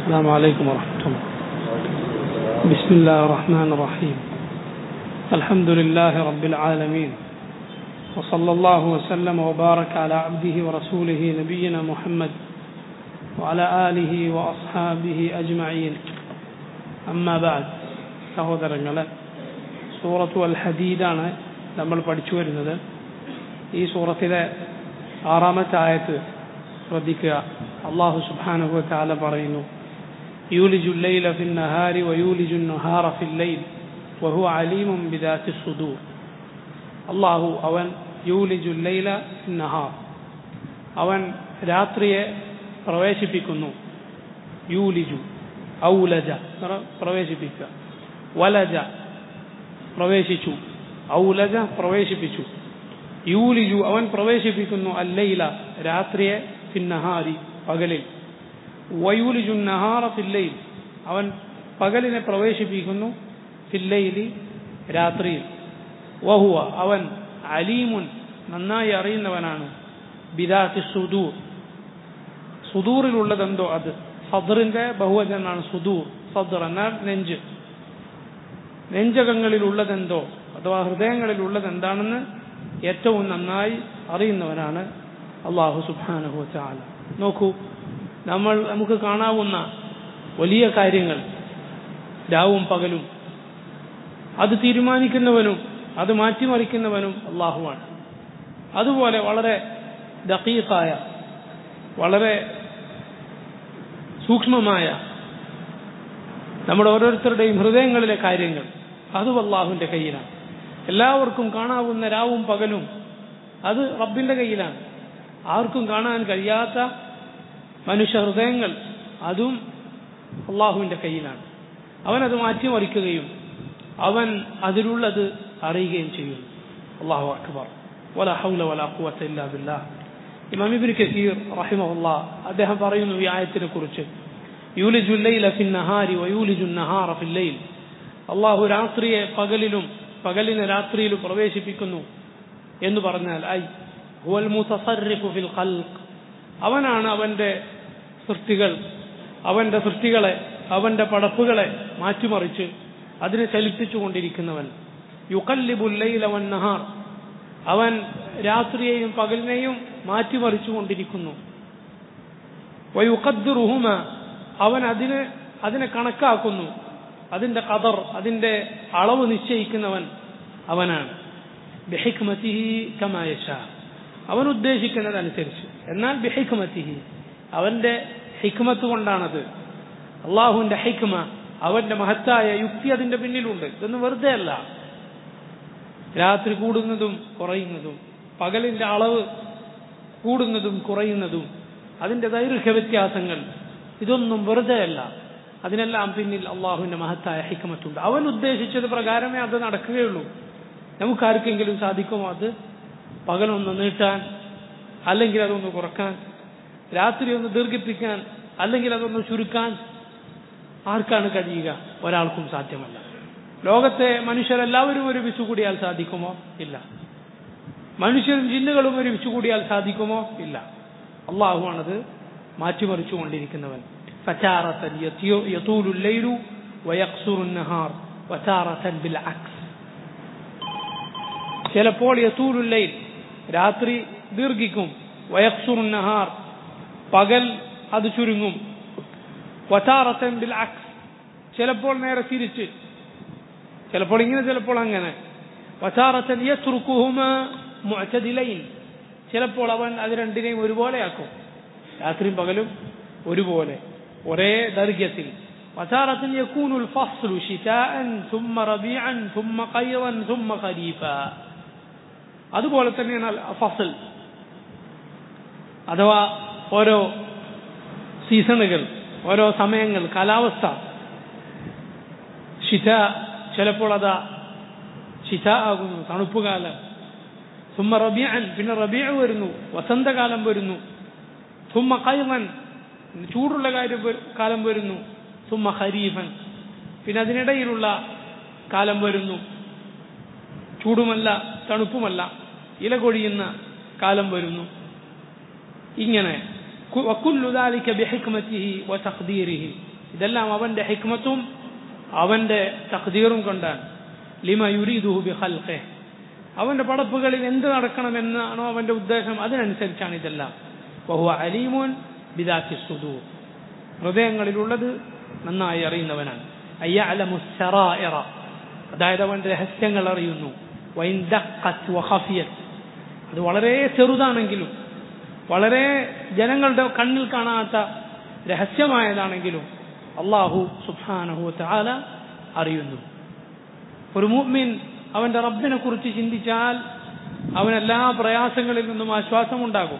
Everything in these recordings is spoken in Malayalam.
السلام عليكم ورحمة الله بسم الله الرحمن الرحيم الحمد لله رب العالمين وصلى الله وسلم وبارك على عبده ورسوله نبينا محمد وعلى آله وأصحابه أجمعين أما بعد സഹോദരങ്ങളെ സൂറത്തു അൽ ഹദീദാണ് നമ്മൾ പഠിച്ചു വരുന്നത് ഈ സൂറത്തിലെ ആറാമത്തെ ആയത്ത് ശ്രദ്ധിക്കുക അള്ളാഹു സുബാനുഹു താല പറയുന്നു യൂലിജു الليل في النهار ويولج النهار في الليل وهو عليم بذات الصدور അള്ളാഹു അവൻ യൂലിജു الليل في النهار അവൻ രാത്രിയെ പ്രവേശിപ്പിക്കുന്നു യൂലിജു ഔലജ പ്രവേശിപ്പിക്കുക വലജ പ്രവേശിച്ചു ഔലജ പ്രവേശിപ്പിച്ചു യൂലിജു അവൻ പ്രവേശിപ്പിക്കുന്നു അല്ലയില രാത്രിയെ ഫിന്നഹാരി പകലിൽ വയൂലിജു നഹാറ ഫില്ലയിൽ അവൻ പകലിനെ പ്രവേശിപ്പിക്കുന്നു ഫില്ലയിലി രാത്രിയിൽ വഹുവ അവൻ അലീമുൻ നന്നായി അറിയുന്നവനാണ് ബിദാത്തി സുദൂർ സുദൂറിലുള്ളതെന്തോ അത് സദറിന്റെ ബഹുവചനാണ് സുദൂർ സദർ എന്നാൽ നെഞ്ച് നെഞ്ചകങ്ങളിലുള്ളതെന്തോ അഥവാ ഹൃദയങ്ങളിലുള്ളത് എന്താണെന്ന് ഏറ്റവും നന്നായി അറിയുന്നവനാണ് അള്ളാഹു സുബാനഹു ചാല നോക്കൂ നമ്മൾ നമുക്ക് കാണാവുന്ന വലിയ കാര്യങ്ങൾ രാവും പകലും അത് തീരുമാനിക്കുന്നവനും അത് മാറ്റിമറിക്കുന്നവനും അള്ളാഹുവാണ് അതുപോലെ വളരെ ദക്കീഖായ വളരെ സൂക്ഷ്മമായ നമ്മുടെ ഓരോരുത്തരുടെയും ഹൃദയങ്ങളിലെ കാര്യങ്ങൾ അതും അള്ളാഹുവിന്റെ കയ്യിലാണ് എല്ലാവർക്കും കാണാവുന്ന രാവും പകലും അത് റബ്ബിന്റെ കയ്യിലാണ് ആർക്കും കാണാൻ കഴിയാത്ത മനുഷ്യ ഹൃദയങ്ങൾ അതും അള്ളാഹുവിന്റെ കയ്യിലാണ് അവൻ അത് മാറ്റിമറിക്കുകയും അവൻ അതിലുള്ളത് അറിയുകയും ചെയ്യുന്നു അള്ളാഹു അക്ബർ വല ഹൗല വല ഖുവത ഇല്ലാ ബില്ലാഹ് ഇമാം ഇബ്നു കസീർ റഹിമഹുല്ലാ അദ്ദേഹം പറയുന്നു ഈ ആയത്തിനെ കുറിച്ച് യൂലിജു الليل في النهار ويولج النهار في الليل അള്ളാഹു രാത്രിയെ പകലിലും പകലിനെ രാത്രിയിലും പ്രവേശിപ്പിക്കുന്നു എന്ന് പറഞ്ഞാൽ ഐ ഹുവൽ മുതസറിഫു ഫിൽ ഖൽഖ് അവനാണ് അവന്റെ സൃഷ്ടികൾ അവന്റെ സൃഷ്ടികളെ അവന്റെ പടപ്പുകളെ മാറ്റിമറിച്ച് അതിനെ ചലിപ്പിച്ചു കൊണ്ടിരിക്കുന്നവൻ യുക്കല്ലിബുല്ലൈല വൻ നഹാർ അവൻ രാത്രിയെയും പകലിനെയും മാറ്റിമറിച്ചു കൊണ്ടിരിക്കുന്നു വയുഖദ്ദിറുഹുമ അവൻ അതിന് അതിനെ കണക്കാക്കുന്നു അതിന്റെ കദർ അതിന്റെ അളവ് നിശ്ചയിക്കുന്നവൻ അവനാണ് ബിഹിക്മതിഹി കമായശ അവൻ ഉദ്ദേശിക്കുന്നതനുസരിച്ച് എന്നാൽ ബിഹിക്മതിഹി അവന്റെ ഹിക്മത്ത് കൊണ്ടാണത് അള്ളാഹുവിന്റെ ഹൈക്മ അവന്റെ മഹത്തായ യുക്തി അതിന്റെ പിന്നിലുണ്ട് ഇതൊന്നും വെറുതെ അല്ല രാത്രി കൂടുന്നതും കുറയുന്നതും പകലിന്റെ അളവ് കൂടുന്നതും കുറയുന്നതും അതിന്റെ ദൈർഘ്യ വ്യത്യാസങ്ങൾ ഇതൊന്നും വെറുതെ അല്ല അതിനെല്ലാം പിന്നിൽ അള്ളാഹുവിന്റെ മഹത്തായ ഹിക്കമത്തുണ്ട് അവൻ ഉദ്ദേശിച്ചത് പ്രകാരമേ അത് നടക്കുകയുള്ളൂ നമുക്കാർക്കെങ്കിലും സാധിക്കുമോ അത് പകലൊന്ന് നീട്ടാൻ അല്ലെങ്കിൽ അതൊന്ന് കുറക്കാൻ രാത്രി ഒന്ന് ദീർഘിപ്പിക്കാൻ അല്ലെങ്കിൽ അതൊന്ന് ചുരുക്കാൻ ആർക്കാണ് കഴിയുക ഒരാൾക്കും സാധ്യമല്ല ലോകത്തെ മനുഷ്യരെല്ലാവരും ഒരുമിച്ച് കൂടിയാൽ സാധിക്കുമോ ഇല്ല മനുഷ്യരും ജിന്നുകളും ഒരുമിച്ച് കൂടിയാൽ സാധിക്കുമോ ഇല്ല അള്ളാഹുവാണത് മാറ്റിമറിച്ചു കൊണ്ടിരിക്കുന്നവൻ فتارة يطول الليل ويقصر النهار وتارة بالعكس ചിലപ്പോൾ യത്തൂലുല്ലൈൽ രാത്രി ദീർഘിക്കും വയക്സുർ നഹാർ പകൽ അത് ചുരുങ്ങും വതാറത്തൻ ബിൽ അക്സ് ചിലപ്പോൾ നേരെ തിരിച്ച് ചിലപ്പോൾ ഇങ്ങനെ ചിലപ്പോൾ അങ്ങനെ വതാറത്തൻ യത്രുക്കുഹുമ മുഅ്തദിലൈൻ ചിലപ്പോൾ അവൻ അത് രണ്ടിനെയും ഒരുപോലെയാക്കും രാത്രിയും പകലും ഒരുപോലെ ഒരേ ദൈർഘ്യത്തിൽ وتارة يكون الفصل شتاء ثم ربيعا ثم قيضا ثم خريفا അതുപോലെ തന്നെയാണ് ഫസൽ അഥവാ ഓരോ സീസണുകൾ ഓരോ സമയങ്ങൾ കാലാവസ്ഥ ശിത ചിലപ്പോൾ അതാ ശിത ആകുന്നു തണുപ്പ് കാലം സുമ്മ റബിയൻ പിന്നെ റബിയ വരുന്നു വസന്തകാലം വരുന്നു സുമ്മ കൈമൻ ചൂടുള്ള കാര്യം കാലം വരുന്നു സുമ്മ ഖരീഫൻ പിന്നെ അതിനിടയിലുള്ള കാലം വരുന്നു ചൂടുമല്ല തണുപ്പുമല്ല ഇല കൊഴിയുന്ന കാലം വരുന്നു ഇങ്ങനെ وكل ذلك بحكمته وتقديره ഇതെല്ലാം അവന്റെ ഹിക്മത്തും അവന്റെ തഖ്ദീറും കൊണ്ടാണ് ലിമ യുരീദുഹു ബി ഖൽഖിഹി അവന്റെ പടപ്പുകളിൽ എന്ത് നടക്കണമെന്നാണോ അവന്റെ ഉദ്ദേശം അതിനനുസരിച്ചാണ് ഇതെല്ലാം വഹുവ അലീമുൻ ബിദാത്തി സുദൂർ ഹൃദയങ്ങളിലുള്ളത് നന്നായി അറിയുന്നവനാണ് അയ്യഅലമു സറായിറ അതായത് അവന്റെ രഹസ്യങ്ങൾ അറിയുന്നു വൈൻ ദഖ്ഖത് വഖഫിയത് അത് വളരെ ചെറുതാണെങ്കിലും വളരെ ജനങ്ങളുടെ കണ്ണിൽ കാണാത്ത രഹസ്യമായതാണെങ്കിലും അള്ളാഹു സുബ്ഹാനഹു തആല അറിയുന്നു ഒരു മുഅ്മിൻ അവന്റെ റബ്ബിനെ കുറിച്ച് ചിന്തിച്ചാൽ അവനെല്ലാ പ്രയാസങ്ങളിൽ നിന്നും ആശ്വാസമുണ്ടാകും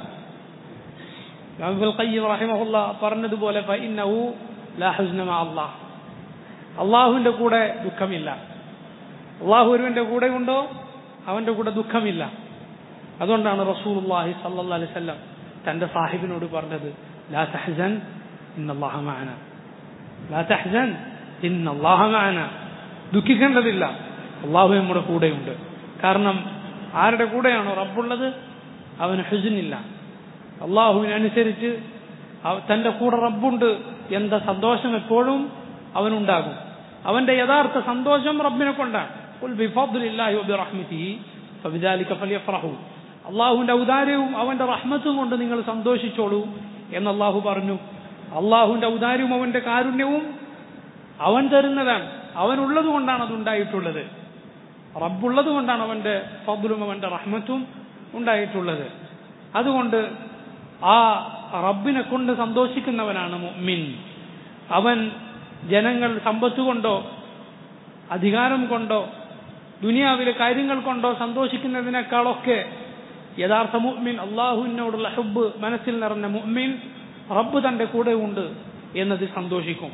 റഹിമഹുല്ല പറഞ്ഞതുപോലെ ഫഇന്നഹു ലാ ഹുസ്ന മഅ അല്ലാഹ് അള്ളാഹുവിന്റെ കൂടെ ദുഃഖമില്ല അള്ളാഹു ഒരുവന്റെ കൂടെ ഉണ്ടോ അവന്റെ കൂടെ ദുഃഖമില്ല അതുകൊണ്ടാണ് റസൂലുള്ളാഹി സല്ലല്ലാഹു അലൈഹി വസല്ലം തന്റെ സാഹിബിനോട് പറഞ്ഞത് ലാ തഹ്സൻ ഇന്നല്ലാഹ മഅന ലാ തഹ്സൻ ഇന്നല്ലാഹ മഅന ദുഃഖിക്കേണ്ടതില്ല അള്ളാഹു നമ്മുടെ കൂടെയുണ്ട് കാരണം ആരുടെ കൂടെയാണോ റബ്ബുള്ളത് അവന് ഹുസിനില്ല അള്ളാഹുവിനനുസരിച്ച് തന്റെ കൂടെ റബ്ബുണ്ട് എന്ന സന്തോഷം എപ്പോഴും അവനുണ്ടാകും അവന്റെ യഥാർത്ഥ സന്തോഷം റബ്ബിനെ കൊണ്ടാണ് അള്ളാഹുവിന്റെ ഔദാര്യവും അവന്റെ റഹ്മത്തും കൊണ്ട് നിങ്ങൾ സന്തോഷിച്ചോളൂ എന്ന് അള്ളാഹു പറഞ്ഞു അള്ളാഹുവിന്റെ ഔദാര്യവും അവന്റെ കാരുണ്യവും അവൻ തരുന്നതാണ് അവനുള്ളത് കൊണ്ടാണ് അത് ഉണ്ടായിട്ടുള്ളത് റബ്ബുള്ളത് കൊണ്ടാണ് അവന്റെ ഫضലും അവന്റെ റഹ്മത്തും ഉണ്ടായിട്ടുള്ളത് അതുകൊണ്ട് ആ റബ്ബിനെ കൊണ്ട് സന്തോഷിക്കുന്നവനാണ് മുഅ്മിൻ അവൻ ജനങ്ങൾ സമ്പത്ത് കൊണ്ടോ അധികാരം കൊണ്ടോ ദുനിയാവിലെ കാര്യങ്ങൾ കൊണ്ടോ സന്തോഷിക്കുന്നതിനേക്കാളൊക്കെ യഥാർത്ഥ മുഅ്മിൻ അള്ളാഹുവിനോടുള്ള ഹുബ് മനസ്സിൽ നിറഞ്ഞ മുഅ്മിൻ റബ്ബ് തന്റെ കൂടെ ഉണ്ട് എന്നതിൽ സന്തോഷിക്കും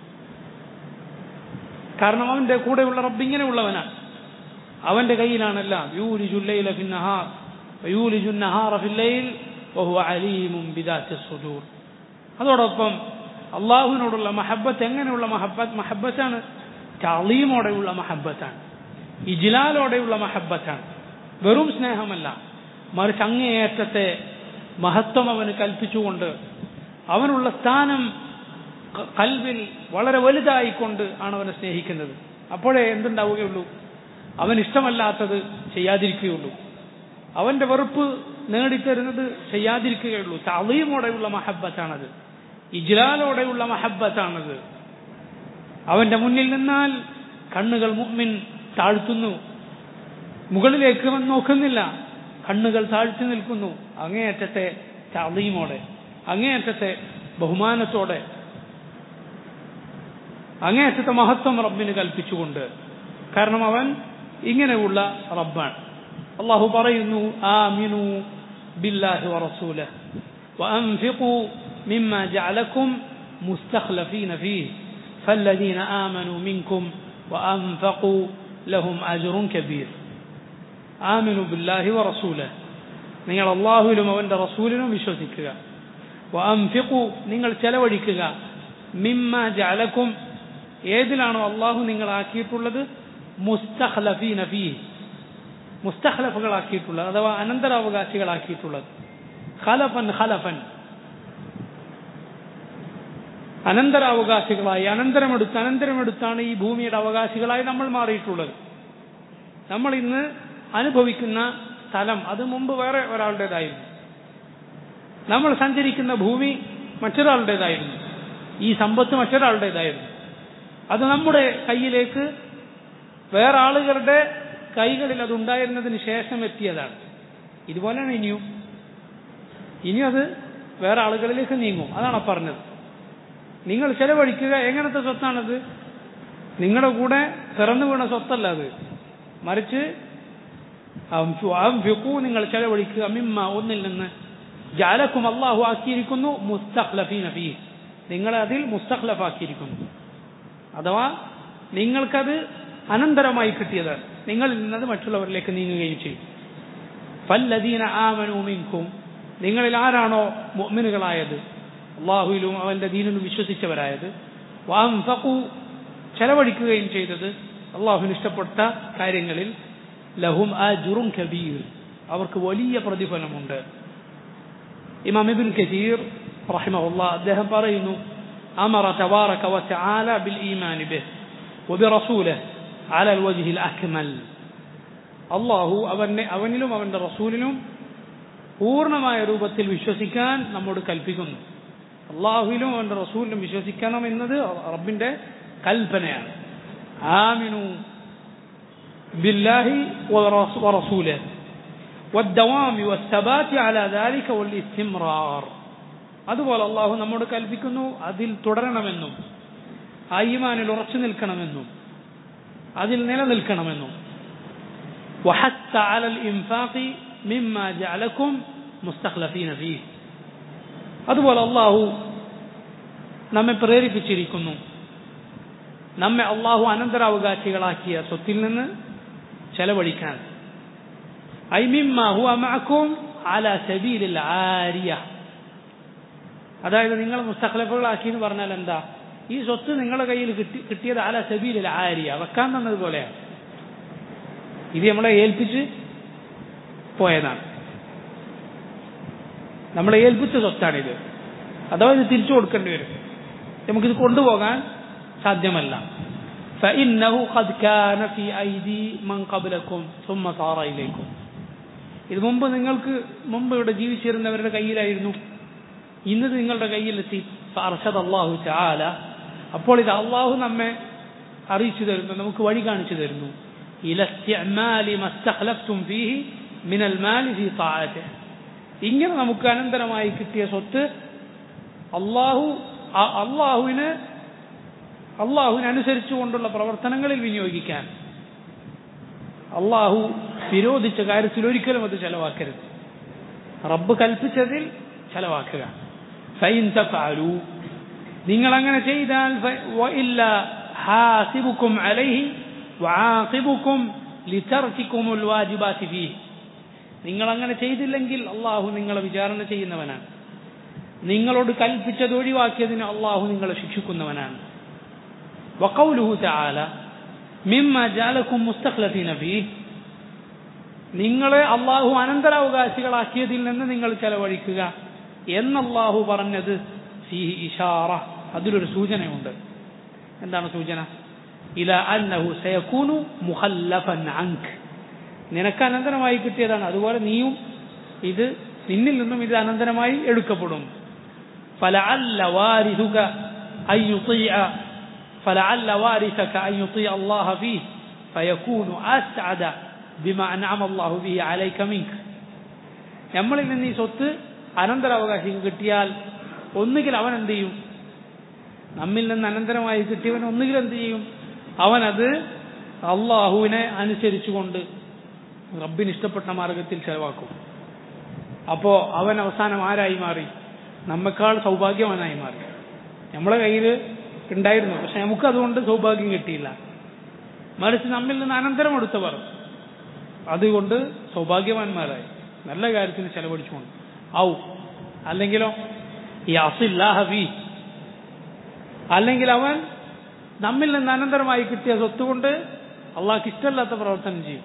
കാരണം അവന്റെ കൂടെയുള്ള റബ്ബ് ഇങ്ങനെയുള്ളവനാണ് അവന്റെ കയ്യിലാണെല്ലാം യൂലിജുല്ലൈല ഫിന്നഹാർ യൂലിജുന്നഹാറ ഫില്ലൈൽ വഹുവ അലീമും ബിദാത്തി സുദൂർ അതോടൊപ്പം അള്ളാഹുവിനോടുള്ള മഹബത്ത് എങ്ങനെയുള്ള മഹബത്ത് മഹബത്താണ് ചളീമോടെയുള്ള മഹബത്താണ് ഇജിലാലോടെയുള്ള മഹബത്താണ് വെറും സ്നേഹമല്ല മറിച്ച് അങ്ങേയറ്റത്തെ മഹത്വം അവന് കൽപ്പിച്ചുകൊണ്ട് അവനുള്ള സ്ഥാനം കൽവിൽ വളരെ വലുതായിക്കൊണ്ട് ആണ് അവനെ സ്നേഹിക്കുന്നത് അപ്പോഴേ എന്തുണ്ടാവുകയുള്ളൂ അവൻ ഇഷ്ടമല്ലാത്തത് ചെയ്യാതിരിക്കുകയുള്ളൂ അവന്റെ വെറുപ്പ് നേടിത്തരുന്നത് ചെയ്യാതിരിക്കുകയുള്ളൂ തളീമോടെയുള്ള മഹബത്താണത് ഇജ്ലാലോടെയുള്ള മഹബത്താണത് അവന്റെ മുന്നിൽ നിന്നാൽ കണ്ണുകൾ മുമ്മിൻ താഴ്ത്തുന്നു മുകളിലേക്ക് അവൻ നോക്കുന്നില്ല കണ്ണുകൾ താഴ്ത്തി നിൽക്കുന്നു അങ്ങേയറ്റത്തെ തളീമോടെ അങ്ങേയറ്റത്തെ ബഹുമാനത്തോടെ അങ്ങേയറ്റത്തെ മഹത്വം റബ്ബിന് കൽപ്പിച്ചുകൊണ്ട് കാരണം അവൻ ഇങ്ങനെയുള്ള റബ്ബാണ് അള്ളാഹു പറയുന്നു ആമിനു ബില്ലാഹി വറസൂലഹ് وأنفقوا مما جعلكم مستخلفين فيه فالذين آمنوا منكم وأنفقوا لهم أجر كبير آمنوا بالله ورسوله നിങ്ങൾ അള്ളാഹുവിലും അവന്റെ റസൂലിനും വിശ്വസിക്കുക വഅൻഫിഖു നിങ്ങൾ ചെലവഴിക്കുക മിമ്മ ജഅലക്കും ഏതിലാണോ അള്ളാഹു നിങ്ങൾ ആക്കിയിട്ടുള്ളത് മുസ്തഖ്ലഫീന ഫീ മുസ്തഖ്ലഫുകളാക്കിയിട്ടുള്ളത് അഥവാ അനന്തരാവകാശികളാക്കിയിട്ടുള്ളത് ഖലഫൻ ഖലഫൻ അനന്തരാവകാശികളായി അനന്തരമെടുത്ത് അനന്തരമെടുത്താണ് ഈ ഭൂമിയുടെ അവകാശികളായി നമ്മൾ മാറിയിട്ടുള്ളത് നമ്മൾ ഇന്ന് അനുഭവിക്കുന്ന സ്ഥലം അത് മുമ്പ് വേറെ ഒരാളുടേതായിരുന്നു നമ്മൾ സഞ്ചരിക്കുന്ന ഭൂമി മറ്റൊരാളുടേതായിരുന്നു ഈ സമ്പത്ത് മറ്റൊരാളുടേതായിരുന്നു അത് നമ്മുടെ കയ്യിലേക്ക് വേറെ ആളുകളുടെ കൈകളിൽ അത് ഉണ്ടായിരുന്നതിന് ശേഷം എത്തിയതാണ് ഇതുപോലെയാണ് ഇനിയും ഇനി അത് വേറെ ആളുകളിലേക്ക് നീങ്ങും അതാണ് പറഞ്ഞത് നിങ്ങൾ ചെലവഴിക്കുക എങ്ങനത്തെ സ്വത്താണത് നിങ്ങളുടെ കൂടെ പിറന്നു വീണ സ്വത്തല്ല അത് മറിച്ച് നിങ്ങൾ ചെലവഴിക്കുക മിമ്മ ഒന്നിൽ നിന്ന് ജാലക്കും അള്ളാഹു ആക്കിയിരിക്കുന്നു മുസ്തഖ്ലഫീന ഫീ നിങ്ങളെ അതിൽ മുസ്തഖ്ലഫാക്കിയിരിക്കുന്നു അഥവാ നിങ്ങൾക്കത് അനന്തരമായി കിട്ടിയതാണ് നിങ്ങളിൽ നിന്നത് മറ്റുള്ളവരിലേക്ക് നീങ്ങുകയും ചെയ്യും ഫല്ലദീന ആമനു മിൻകും നിങ്ങളിൽ ആരാണോ മുഅ്മിനുകളായത് അള്ളാഹുവിലും അവന്റെ ദീനിലും വിശ്വസിച്ചവരായത് വാംഫഖു ചെലവഴിക്കുകയും ചെയ്തത് അള്ളാഹുവിന് ഇഷ്ടപ്പെട്ട കാര്യങ്ങളിൽ ലഹും അജ്റുൻ കബീർ അവർക്ക് വലിയ പ്രതിഫലമുണ്ട് ഇമാം ഇബ്ൻ കസീർ റഹിമഹുല്ലാ അദ്ദേഹം പറയുന്നു أمر تبارك وتعالى بالإيمان به وبرسوله على الوجه الأكمل അള്ളാഹു അവനെ അവനിലും അവന്റെ റസൂലിനും പൂർണ്ണമായ രൂപത്തിൽ വിശ്വസിക്കാൻ നമ്മോട് കൽപ്പിക്കുന്നു അള്ളാഹുവിലും അവന്റെ റസൂലിലും വിശ്വസിക്കണം എന്നത് റബ്ബിന്റെ കൽപ്പനയാണ് ആമിനു ബില്ലാഹി വറസൂലിഹി والدوام والثبات على ذلك والاستمرار അതുപോലെ അള്ളാഹു നമ്മോട് കൽപ്പിക്കുന്നു അതിൽ തുടരണമെന്നും ആ ഈമാനിൽ ഉറച്ചു നിൽക്കണമെന്നും അതിൽ നിലനിൽക്കണമെന്നും وحث على الإنفاق مما جعلكم مستخلفين فيه അതുപോലെ അള്ളാഹു നമ്മെ പ്രേരിപ്പിച്ചിരിക്കുന്നു നമ്മെ അള്ളാഹു അനന്തരാവകാശികളാക്കിയ സ്വത്തിൽ നിന്ന് ചെലവഴിക്കാൻ ഐ മിമ്മ ഹുവ മഅക്കും അല സബീലിൽ ആരിയ അതായത് നിങ്ങൾ മുസ്തഖലഫുകളാക്കി എന്ന് പറഞ്ഞാൽ എന്താ ഈ സ്വത്ത് നിങ്ങളുടെ കയ്യിൽ കിട്ടി കിട്ടിയത് അല സബീലിൽ ആരിയ വെക്കാൻ തന്നതുപോലെയാണ് ഇത് നമ്മളെ ഏൽപ്പിച്ച് പോയതാണ് നമ്മളെ ഏൽപ്പിച്ച സ്വത്താണിത് അഥവാ ഇത് തിരിച്ചു കൊടുക്കേണ്ടി വരും നമുക്കിത് കൊണ്ടുപോകാൻ സാധ്യമല്ല فإنه قد كان في أيدي من قبلكم ثم صار إليكم ഇത് മുമ്പ് നിങ്ങൾക്ക് മുമ്പ് ഇവിടെ ജീവിച്ചിരുന്നവരുടെ കയ്യിലായിരുന്നു ഇന്ന് നിങ്ങളുടെ കയ്യിലെത്തി അർഷദ് അള്ളാഹു ചാല അപ്പോൾ ഇത് അള്ളാഹു നമ്മെ അറിയിച്ചു തരുന്നു നമുക്ക് വഴി കാണിച്ചു തരുന്നു ഇങ്ങനെ നമുക്ക് അനന്തരമായി കിട്ടിയ സ്വത്ത് അള്ളാഹു അള്ളാഹുവിന് അള്ളാഹുവിനനുസരിച്ചു കൊണ്ടുള്ള പ്രവർത്തനങ്ങളിൽ വിനിയോഗിക്കാൻ അള്ളാഹു വിരോധിച്ച കാര്യത്തിൽ ഒരിക്കലും അത് ചെലവാക്കരുത് റബ്ബ് കൽപ്പിച്ചതിൽ ചെലവാക്കുക ഫൈൻ തഫാലു നിങ്ങൾ അങ്ങനെ ചെയ്താൽ ഇല്ല ഹാസിബുക്കും അലൈഹി വആഖിബുക്കും ലിതർക്കിക്കുമുൽ വാജിബാതി ഫീഹി നിങ്ങൾ അങ്ങനെ ചെയ്തില്ലെങ്കിൽ അള്ളാഹു നിങ്ങളെ വിചാരണ ചെയ്യുന്നവനാണ് നിങ്ങളോട് കൽപ്പിച്ചത് ഒഴിവാക്കിയതിന് അള്ളാഹു നിങ്ങളെ ശിക്ഷിക്കുന്നവനാണ് വഖൗലുഹു തആല മിമ്മ ജാലക്കും മുസ്തഖ്ലഫീന ഫീഹ് നിങ്ങളെ അള്ളാഹു അനന്തരാവകാശികളാക്കിയതിൽ നിന്ന് നിങ്ങൾ ചെലവഴിക്കുക എന്നല്ലാഹു പറഞ്ഞത് ഫീഹി ഇഷാറ അതിലൊരു സൂചനയുണ്ട് എന്താണ് സൂചന ഇല അന്നഹു സയകൂനു മുഖല്ലഫൻ അങ്ക് നിനക്ക് അനന്തരമായി കിട്ടിയതാണ് അതുപോലെ നീയും ഇത് നിന്നിൽ നിന്നും ഇത് അനന്തരമായി എടുക്കപ്പെടും فلعل وارثك أن يطيع فلعل وارثك أن يطيع الله فيه فيكون أسعد بما أنعم الله به عليك منك നമ്മളിൽ നിന്ന് ഈ സ്വത്ത് അനന്തരാവകാശിക്ക് കിട്ടിയാൽ ഒന്നുകിൽ അവൻ എന്ത് ചെയ്യും നമ്മിൽ നിന്ന് അനന്തരമായി കിട്ടിയവൻ ഒന്നുകിൽ എന്ത് ചെയ്യും അവനത് അള്ളാഹുവിനെ അനുസരിച്ചുകൊണ്ട് റബ്ബിന് ഇഷ്ടപ്പെട്ട മാർഗത്തിൽ ചെലവാക്കും അപ്പോ അവൻ അവസാനം ആരായി മാറി നമ്മക്കാൾ സൗഭാഗ്യവാനായി മാറി നമ്മളെ കയ്യിൽ ഉണ്ടായിരുന്നു പക്ഷെ നമുക്ക് അതുകൊണ്ട് സൗഭാഗ്യം കിട്ടിയില്ല മറിച്ച് നമ്മിൽ നിന്ന് അനന്തരം എടുത്തവർ അതുകൊണ്ട് സൗഭാഗ്യവാന്മാരായി നല്ല കാര്യത്തിന് ചെലവഴിച്ചുകൊണ്ട് ഔ അല്ലെങ്കിലോ ഈ അസില്ലാഹബി അല്ലെങ്കിൽ അവൻ നമ്മിൽ നിന്ന് അനന്തരമായി കിട്ടിയ സ്വത്ത് കൊണ്ട് അള്ളാഹ്ക്ക് ഇഷ്ടമല്ലാത്ത പ്രവർത്തനം ചെയ്യും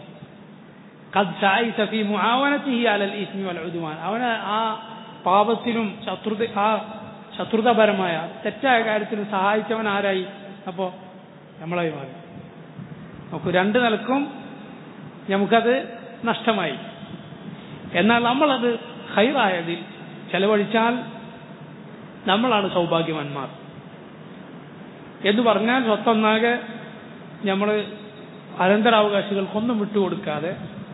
അവന് ആ പാപത്തിലും ശത്രുത ആ ശത്രുതാപരമായ തെറ്റായ കാര്യത്തിന് സഹായിച്ചവൻ ആരായി അപ്പോ നമ്മളായി മാറി നമുക്ക് രണ്ട് നിലക്കും നമുക്കത് നഷ്ടമായി എന്നാൽ നമ്മളത് ഹൈറായതിൽ ചെലവഴിച്ചാൽ നമ്മളാണ് സൗഭാഗ്യവാന്മാർ എന്ന് പറഞ്ഞാൽ സ്വത്തൊന്നാകെ നമ്മൾ അനന്തരാവകാശികൾക്കൊന്നും വിട്ടുകൊടുക്കാതെ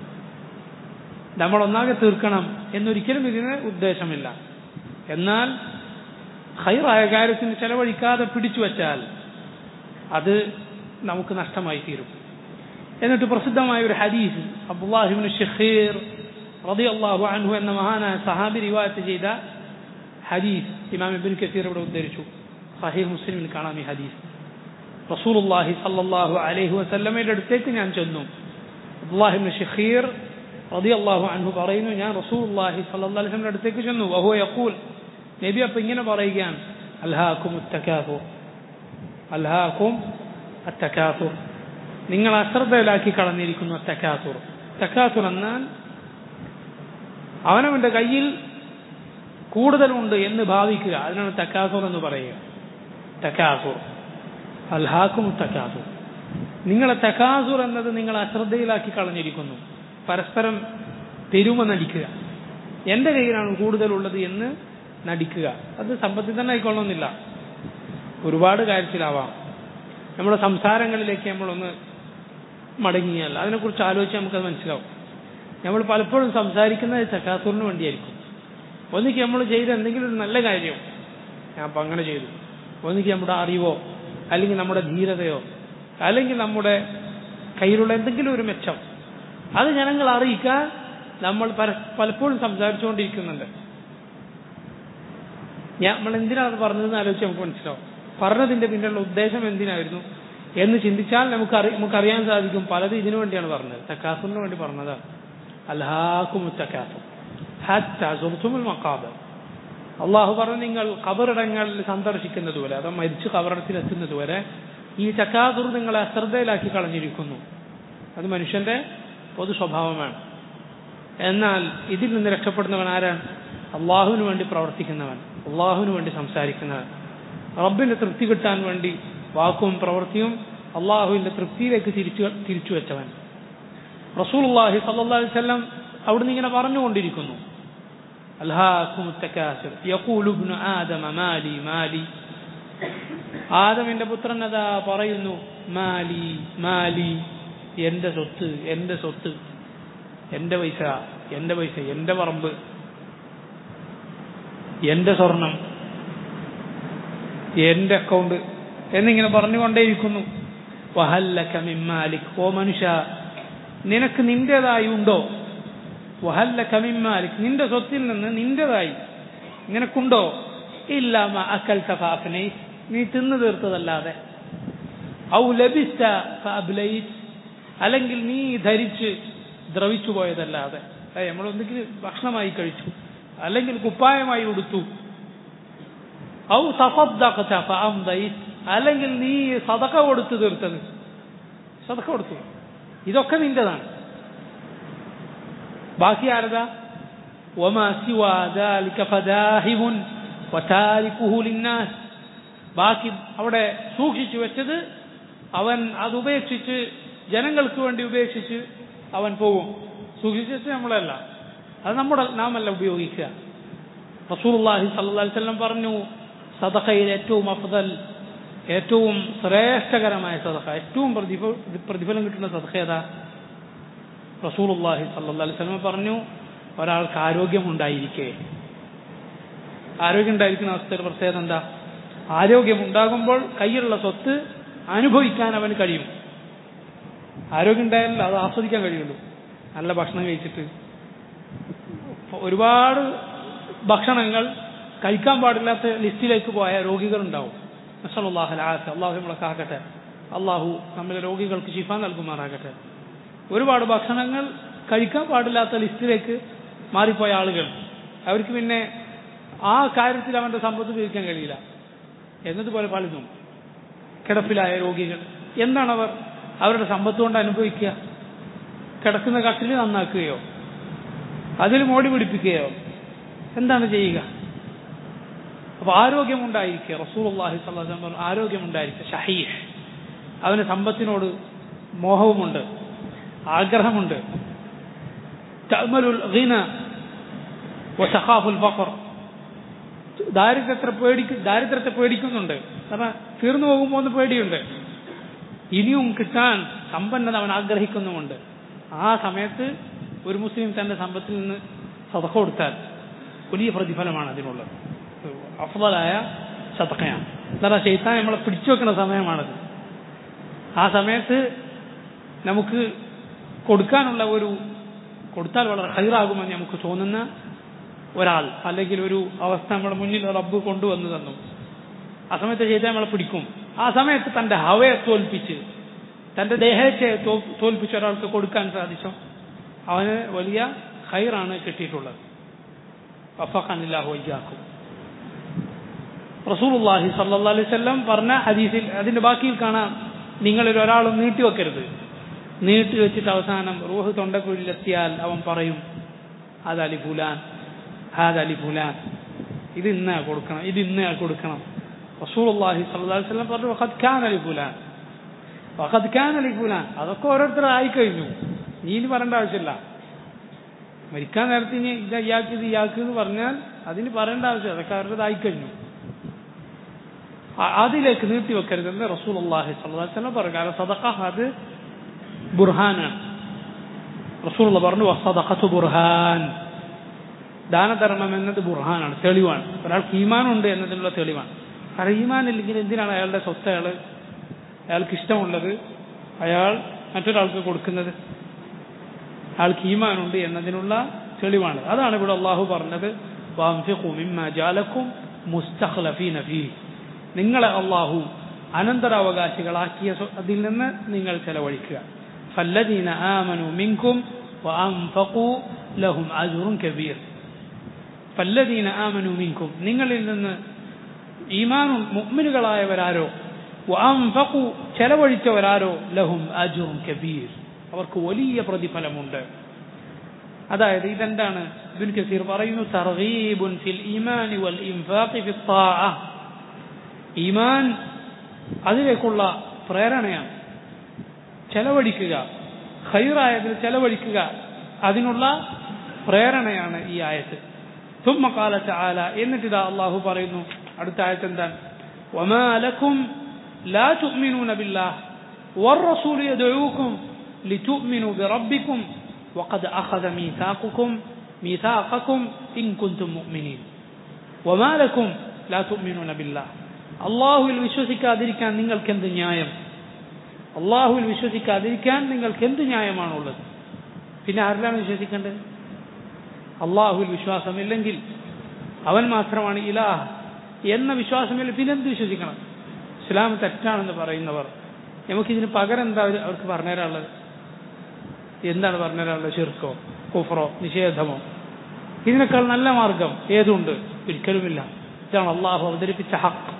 നമ്മൾ ഒന്നാകെ തീർക്കണം എന്നൊരിക്കലും ഇതിന് ഉദ്ദേശമില്ല എന്നാൽ ഹൈറായ കാര്യത്തിന് ചെലവഴിക്കാതെ പിടിച്ചു വച്ചാൽ അത് നമുക്ക് നഷ്ടമായി തീരും എന്നിട്ട് പ്രസിദ്ധമായ ഒരു ഹദീസ് അബ്ദുല്ലാഹിബിൻ ഷഖീർ റതി അള്ളാഹു അൻഹു എന്ന മഹാനായ സഹാബി റിവായത്ത് ചെയ്ത ഹദീസ് ഇമാം ഇബിൻ കസീർ ഇവിടെ ഉദ്ധരിച്ചു സഹീഹ് മുസ്ലിമിൽ കാണാം ഈ ഹദീസ് റസൂലുള്ളാഹി സല്ലല്ലാഹു അലൈഹി വസല്ലമയുടെ അടുത്തേക്ക് ഞാൻ ചെന്നു അബ്ദുല്ലാഹിബിൻ ഷഖീർ റതി അള്ളാഹു അൻഹു പറയുന്നു ഞാൻ റസൂലുള്ളാഹി സല്ലല്ലാഹു അലൈഹി വസല്ലമയുടെ അടുത്തേക്ക് ചെന്നു വഹുവ യഖൂൽ നബി അപ്പം ഇങ്ങനെ പറയുകയാണ് അൽഹാക്കും അത്തക്കാഫുർ അൽഹാക്കും അത്തക്കാഫുർ നിങ്ങൾ അശ്രദ്ധയിലാക്കി കളഞ്ഞിരിക്കുന്നു തക്കാത്തുർ തക്കാത്തുർ എന്നാൽ അവനവന്റെ കയ്യിൽ കൂടുതലുണ്ട് എന്ന് ഭാവിക്കുക അതിനാണ് തക്കാത്തുർ എന്ന് പറയുക തക്കാസുർ അൽഹാക്കും തക്കാസുർ നിങ്ങളെ തക്കാസുർ എന്നത് നിങ്ങൾ അശ്രദ്ധയിലാക്കി കളഞ്ഞിരിക്കുന്നു പരസ്പരം പെരുമ നടിക്കുക എൻ്റെ കയ്യിലാണ് കൂടുതലുള്ളത് എന്ന് നടിക്കുക അത് സമ്പത്തിൽ തന്നെ ആയിക്കൊള്ളണമെന്നില്ല ഒരുപാട് കാര്യത്തിലാവാം നമ്മുടെ സംസാരങ്ങളിലേക്ക് നമ്മളൊന്ന് മടങ്ങിയാൽ അതിനെക്കുറിച്ച് ആലോചിച്ച് നമുക്കത് മനസ്സിലാവും നമ്മൾ പലപ്പോഴും സംസാരിക്കുന്നത് ചക്കാത്തൂറിന് വേണ്ടിയായിരിക്കും ഒന്നിക്ക് നമ്മൾ ചെയ്ത എന്തെങ്കിലും ഒരു നല്ല കാര്യം ഞാൻ അപ്പം അങ്ങനെ ചെയ്തു ഒന്നിക്ക് നമ്മുടെ അറിവോ അല്ലെങ്കിൽ നമ്മുടെ ധീരതയോ അല്ലെങ്കിൽ നമ്മുടെ കയ്യിലുള്ള എന്തെങ്കിലും ഒരു മെച്ചം അത് ജനങ്ങൾ അറിയിക്കാൻ നമ്മൾ പര പലപ്പോഴും സംസാരിച്ചുകൊണ്ടിരിക്കുന്നുണ്ട് ഞാൻ നമ്മൾ എന്തിനാണ് പറഞ്ഞതെന്ന് ആലോചിച്ച് നമുക്ക് മനസ്സിലാവും പറഞ്ഞതിന്റെ പിന്നിലുള്ള ഉദ്ദേശം എന്തിനായിരുന്നു എന്ന് ചിന്തിച്ചാൽ നമുക്ക് അറി നമുക്കറിയാൻ സാധിക്കും പലതും ഇതിനു വേണ്ടിയാണ് പറഞ്ഞത് തക്കാസുറിന് വേണ്ടി പറഞ്ഞതാണ് അൽഹാക്കും തക്കാസും ഹാറ്റുൽ മക്കാബ് അള്ളാഹു പറഞ്ഞു നിങ്ങൾ കബറിടങ്ങളിൽ സന്ദർശിക്കുന്നത് പോലെ അതോ മരിച്ച് കബറിടത്തിൽ എത്തുന്നത് വരെ ഈ ചക്കാതുർ നിങ്ങളെ അശ്രദ്ധയിലാക്കി കളഞ്ഞിരിക്കുന്നു അത് മനുഷ്യന്റെ പൊതു സ്വഭാവമാണ് എന്നാൽ ഇതിൽ നിന്ന് രക്ഷപ്പെടുന്നവൻ ആരാണ് അള്ളാഹുവിന് വേണ്ടി പ്രവർത്തിക്കുന്നവൻ അള്ളാഹുവിന് വേണ്ടി സംസാരിക്കുന്നവൻ റബ്ബിന്റെ തൃപ്തി കിട്ടാൻ വേണ്ടി വാക്കും പ്രവൃത്തിയും അള്ളാഹുവിന്റെ തൃപ്തിയിലേക്ക് തിരിച്ചു തിരിച്ചു വെച്ചവൻ റസൂൽ അള്ളാഹി സല്ലാ വല്ലം അവിടുന്ന് ഇങ്ങനെ പറഞ്ഞുകൊണ്ടിരിക്കുന്നു ആദമിന്റെ പുത്രൻ അതാ പറയുന്നു മാലി മാലി എന്റെ സ്വത്ത് എന്റെ സ്വത്ത് എന്റെ പൈസ എന്റെ പൈസ എന്റെ പറമ്പ് എന്റെ സ്വർണം എന്റെ അക്കൗണ്ട് എന്നിങ്ങനെ പറഞ്ഞുകൊണ്ടേയിരിക്കുന്നു വഹല്ലക മിമ്മാലിക് ഓ മനുഷ്യ നിനക്ക് നിന്റേതായി ഉണ്ടോ വഹല്ലക മിമ്മാലിക് നിന്റെ സ്വത്തിൽ നിന്ന് നിന്റേതായി നിനക്കുണ്ടോ ഇല്ലാമ അക്കൽ തഫാഫിനെ നീ തിന്നു തീർത്തതല്ലാതെ ഔ ലഭിച്ച അല്ലെങ്കിൽ നീ ധരിച്ച് ദ്രവിച്ചു പോയതല്ലാതെ നമ്മൾ ഒന്നുകിൽ ഭക്ഷണമായി കഴിച്ചു അല്ലെങ്കിൽ കുപ്പായമായി ഉടുത്തു ഔ അല്ലെങ്കിൽ നീ സതക കൊടുത്തു തീർത്തത് സതക കൊടുത്തു ഇതൊക്കെ നിന്റേതാണ് ബാക്കി ആരതാ ബാക്കി അവിടെ സൂക്ഷിച്ചു വെച്ചത് അവൻ അത് ഉപേക്ഷിച്ച് ജനങ്ങൾക്ക് വേണ്ടി ഉപേക്ഷിച്ച് അവൻ പോകും സൂക്ഷിച്ചു വെച്ച് നമ്മളല്ല അത് നമ്മുടെ നാമല്ല ഉപയോഗിക്കുക റസൂലുള്ളാഹി സല്ലല്ലാഹു അലൈഹി വസല്ലം പറഞ്ഞു സദഖയിൽ ഏറ്റവും അഫ്ദൽ ഏറ്റവും ശ്രേഷ്ഠകരമായ സദഖ ഏറ്റവും പ്രതിഫ പ്രതിഫലം കിട്ടുന്ന സദഖ ഏതാ റസൂലുള്ളാഹി സല്ലല്ലാഹു അലൈഹി വസല്ലം പറഞ്ഞു ഒരാൾക്ക് ആരോഗ്യമുണ്ടായിരിക്കെ ആരോഗ്യം ഉണ്ടായിരിക്കുന്ന അവസ്ഥയുടെ പ്രത്യേകത എന്താ ആരോഗ്യമുണ്ടാകുമ്പോൾ കയ്യിലുള്ള സ്വത്ത് അനുഭവിക്കാൻ അവന് കഴിയും ആരോഗ്യം ഉണ്ടായാലല്ല അത് ആസ്വദിക്കാൻ കഴിയുള്ളൂ നല്ല ഭക്ഷണം കഴിച്ചിട്ട് ഒരുപാട് ഭക്ഷണങ്ങൾ കഴിക്കാൻ പാടില്ലാത്ത ലിസ്റ്റിലേക്ക് പോയ രോഗികളുണ്ടാവും നസലുല്ലാഹ് ആസ് അള്ളാഹു നമ്മളെ കാക്കട്ടെ അള്ളാഹു നമ്മളെ രോഗികൾക്ക് ശിഫ നൽകുമാറാകട്ടെ ഒരുപാട് ഭക്ഷണങ്ങൾ കഴിക്കാൻ പാടില്ലാത്ത ലിസ്റ്റിലേക്ക് മാറിപ്പോയ ആളുകൾ അവർക്ക് പിന്നെ ആ കാര്യത്തിൽ അവന്റെ സമ്പത്ത് ഉപയോഗിക്കാൻ കഴിയില്ല എന്നതുപോലെ പലതും കിടപ്പിലായ രോഗികൾ എന്താണ് അവർ അവരുടെ സമ്പത്ത് കൊണ്ട് അനുഭവിക്കുക കിടക്കുന്ന കട്ടിൽ നന്നാക്കുകയോ അതിൽ മോടി പിടിപ്പിക്കുകയോ എന്താണ് ചെയ്യുക അപ്പൊ ആരോഗ്യമുണ്ടായിരിക്കുക റസൂൽഹി സ്വലം ആരോഗ്യമുണ്ടായിരിക്കുക ഷഹീഹ് അവന് സമ്പത്തിനോട് മോഹവുമുണ്ട് ആഗ്രഹമുണ്ട് തഅ്മലുൽ ഗിന വസഖാഫുൽ ഫഖർ ദാരിദ്ര്യത്തെ പേടിക്ക് ദാരിദ്ര്യത്തെ പേടിക്കുന്നുണ്ട് കാരണം തീർന്നു പോകുമ്പോൾ ഒന്ന് പേടിയുണ്ട് ഇനിയും കിട്ടാൻ സമ്പന്നത അവൻ ആഗ്രഹിക്കുന്നുമുണ്ട് ആ സമയത്ത് ഒരു മുസ്ലിം തന്റെ സമ്പത്തിൽ നിന്ന് സതക്ക കൊടുത്താൽ വലിയ പ്രതിഫലമാണ് അതിനുള്ളത് അഫലായ സതക്കയാണ് എന്താണ് ചെയ്ത്താൻ നമ്മളെ പിടിച്ചു വെക്കുന്ന സമയമാണത് ആ സമയത്ത് നമുക്ക് കൊടുക്കാനുള്ള ഒരു കൊടുത്താൽ വളരെ ഹൈറാകുമെന്ന് നമുക്ക് തോന്നുന്ന ഒരാൾ അല്ലെങ്കിൽ ഒരു അവസ്ഥ നമ്മുടെ മുന്നിൽ റബ്ബ് കൊണ്ടുവന്നു തന്നു ആ സമയത്ത് ചെയ്താൽ നമ്മളെ പിടിക്കും ആ സമയത്ത് തന്റെ ഹവയെ തോൽപ്പിച്ച് തന്റെ ദേഹത്തെ തോൽപ്പിച്ച് ഒരാൾക്ക് കൊടുക്കാൻ സാധിച്ചോ അവന് വലിയ ഹൈറാണ് കിട്ടിയിട്ടുള്ളത് വഫഖാനില്ലാഹു വയ്യാക്കും റസൂലുള്ളാഹി സല്ലല്ലാഹു അലൈഹി വസല്ലം പറഞ്ഞ ഹദീസിൽ അതിന്റെ ബാക്കിയിൽ കാണാം നിങ്ങളിൽ ഒരാളും നീട്ടിവെക്കരുത് നീട്ടി വെച്ചിട്ട് അവസാനം റൂഹ് തൊണ്ടക്കുഴിയിലെത്തിയാൽ അവൻ പറയും അതലി ഫുലാൻ ഹാദലി ഫുലാൻ ഇത് ഇന്ന കൊടുക്കണം ഇത് ഇന്ന കൊടുക്കണം റസൂലുള്ളാഹി സ്വല്ലല്ലാഹു അലൈഹി വസല്ലം പറഞ്ഞു വഖദ് കാന ലി ഫുലാൻ വഖദ് കാന ലി ഫുലാൻ അതൊക്കെ ഓരോരുത്തർ ആയി കഴിഞ്ഞു നീ ഇനി പറയേണ്ട ആവശ്യമില്ല മരിക്കാൻ നേരത്തെ ഇനി ഇത് ഇയാൾക്ക് ഇത് ഇയാൾക്ക് എന്ന് പറഞ്ഞാൽ അതിന് പറയേണ്ട ആവശ്യം അതൊക്കെ അവരുടെ ആയി കഴിഞ്ഞു അ- അതിലേക്ക് നീട്ടി വെക്കരുതെന്ന് റസൂൽ അള്ളാഹി സ്വല്ലം പറഞ്ഞു കാരണം സദഖ അത് ബുർഹാനാണ് റസൂൽ പറഞ്ഞു സദഖത്ത് ബുർഹാൻ ദാനധർമ്മം എന്നത് ബുർഹാനാണ് തെളിവാണ് ഒരാൾക്ക് ഈമാനുണ്ട് എന്നതിനുള്ള തെളിവാണ് കാരണം ഈമാൻ ഇല്ലെങ്കിൽ എന്തിനാണ് അയാളുടെ സ്വത്ത് അയാൾ അയാൾക്ക് ഇഷ്ടമുള്ളത് അയാൾ മറ്റൊരാൾക്ക് കൊടുക്കുന്നത് അയാൾക്ക് ഈമാനുണ്ട് എന്നതിനുള്ള തെളിവാണ് അതാണ് ഇവിടെ അള്ളാഹു പറഞ്ഞത് وَأَنْفِقُوا مِمَّا جَعَلَكُمْ مُسْتَخْلَفِينَ فِيهِ നിങ്ങളെ അള്ളാഹു അനന്തരാവകാശികളാക്കിയ സ്വ- അതിൽ നിന്ന് നിങ്ങൾ ചെലവഴിക്കുക فَالَّذِينَ آمَنُوا مِنكُمْ وَأَنْفَقُوا لَهُمْ أَجْرٌ كَبِيرٌ فَالَّذِينَ آمَنُوا مِنكُمْ നിങ്ങളിൽ നിന്ന് ഈമാനും മുഅ്മിനുകളായവരാരോ വഅൻഫഖു ചെലവഴിച്ചവരാരോ ലഹും അജ്റുൻ കബീർ അവർക്ക് വലിയ പ്രതിഫലമുണ്ട് അതായത് ഇതെന്താണ് ഇബ്നു കസീർ പറയുന്നു തർഗീബുൻ ഫിൽ ഈമാനി വൽ ഇൻഫാഖി ഫി ത്വാഅ ഈമാൻ അതിലേക്കുള്ള പ്രേരണയാണ് ചെലവഴിക്കുക ഖൈറായതിൽ ചെലവഴിക്കുക അതിനുള്ള പ്രേരണയാണ് ഈ ആയത്ത് ثم قال تعالى എന്നിട്ട് ഇതാ അള്ളാഹു പറയുന്നു അടുത്ത ആയത്ത് എന്താണ് وما لكم لا تؤمنون بالله والرسول يدعوكم لتؤمنوا بربكم وقد أخذ ميثاقكم ميثاقكم إن كنتم مؤمنين وما لكم لا تؤمنون بالله അള്ളാഹുവിൽ വിശ്വസിക്കാതിരിക്കാൻ നിങ്ങൾക്ക് എന്ത് ന്യായം അള്ളാഹുവിൽ വിശ്വസിക്കാതിരിക്കാൻ നിങ്ങൾക്ക് എന്ത് ന്യായമാണുള്ളത് പിന്നെ ആരിലാണ് വിശ്വസിക്കേണ്ടത് അള്ളാഹുവിൽ വിശ്വാസമില്ലെങ്കിൽ അവൻ മാത്രമാണ് ഇലാഹ് എന്ന വിശ്വാസമില്ല പിന്നെന്ത് വിശ്വസിക്കണം ഇസ്ലാം തെറ്റാണെന്ന് പറയുന്നവർ നമുക്കിതിന് പകരം എന്താ അവര് അവർക്ക് പറഞ്ഞുതരാനുള്ളത് എന്താണ് പറഞ്ഞുതരാനുള്ളത് ഷിർക്കോ കുഫറോ നിഷേധമോ ഇതിനേക്കാൾ നല്ല മാർഗം ഏതുണ്ട് ഒരിക്കലുമില്ല ഇതാണ് അള്ളാഹു അവതരിപ്പിച്ച ഹക്ക്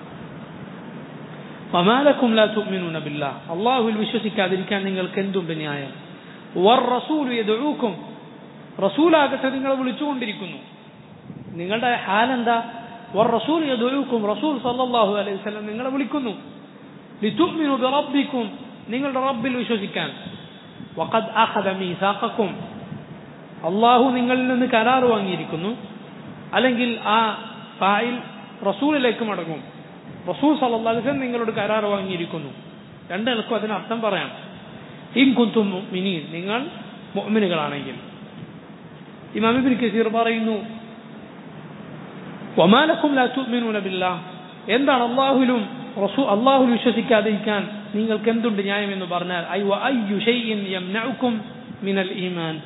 വമാലക്കും ലാ തുഅ്മിനൂന ബില്ലാഹ് അള്ളാഹുവിൽ വിശ്വസിക്കാതിരിക്കാൻ നിങ്ങൾക്ക് എന്തുണ്ട് ന്യായം വർ റസൂൽ യദഊക്കും റസൂലാകട്ടെ നിങ്ങളെ വിളിച്ചുകൊണ്ടിരിക്കുന്നു നിങ്ങളുടെ ഹാലെന്താ വർ റസൂൽ യദഊക്കും റസൂൽ സല്ലല്ലാഹു അലൈഹി വസല്ലം നിങ്ങളെ വിളിക്കുന്നു ലിതുഅ്മിനു ബിറബ്ബിക്കും നിങ്ങളുടെ റബ്ബിൽ വിശ്വസിക്കാൻ വഖദ് അഖദ മീസാഖക്കും അള്ളാഹു നിങ്ങളിൽ നിന്ന് കരാർ വാങ്ങിയിരിക്കുന്നു അല്ലെങ്കിൽ ആ ഫായിൽ റസൂലിലേക്ക് മടങ്ങും റസൂൽ സല്ലല്ലാഹു അലൈഹി വസല്ലം നിങ്ങളോട് കരാർ വാങ്ങിയിരിക്കുന്നു രണ്ടിടക്കും അതിന് അർത്ഥം പറയാം ഇൻ കുന്തും മുഅ്മിനീൻ നിങ്ങൾ മുഅ്മിനുകളാണെങ്കിൽ ഇമാം ഇബ്നു കസീർ പറയുന്നു വമാലക്കും ലാ തുഅ്മിനൂന ബില്ലാഹ് എന്താണ് അള്ളാഹുലും റസൂ അള്ളാഹുൽ വിശ്വസിക്കാതിരിക്കാൻ നിങ്ങൾക്ക് എന്തുണ്ട് ന്യായം എന്ന് പറഞ്ഞാൽ ഐ വ അയ്യു ഷൈഇൻ യംനഉക്കും മിനൽ ഈമാൻ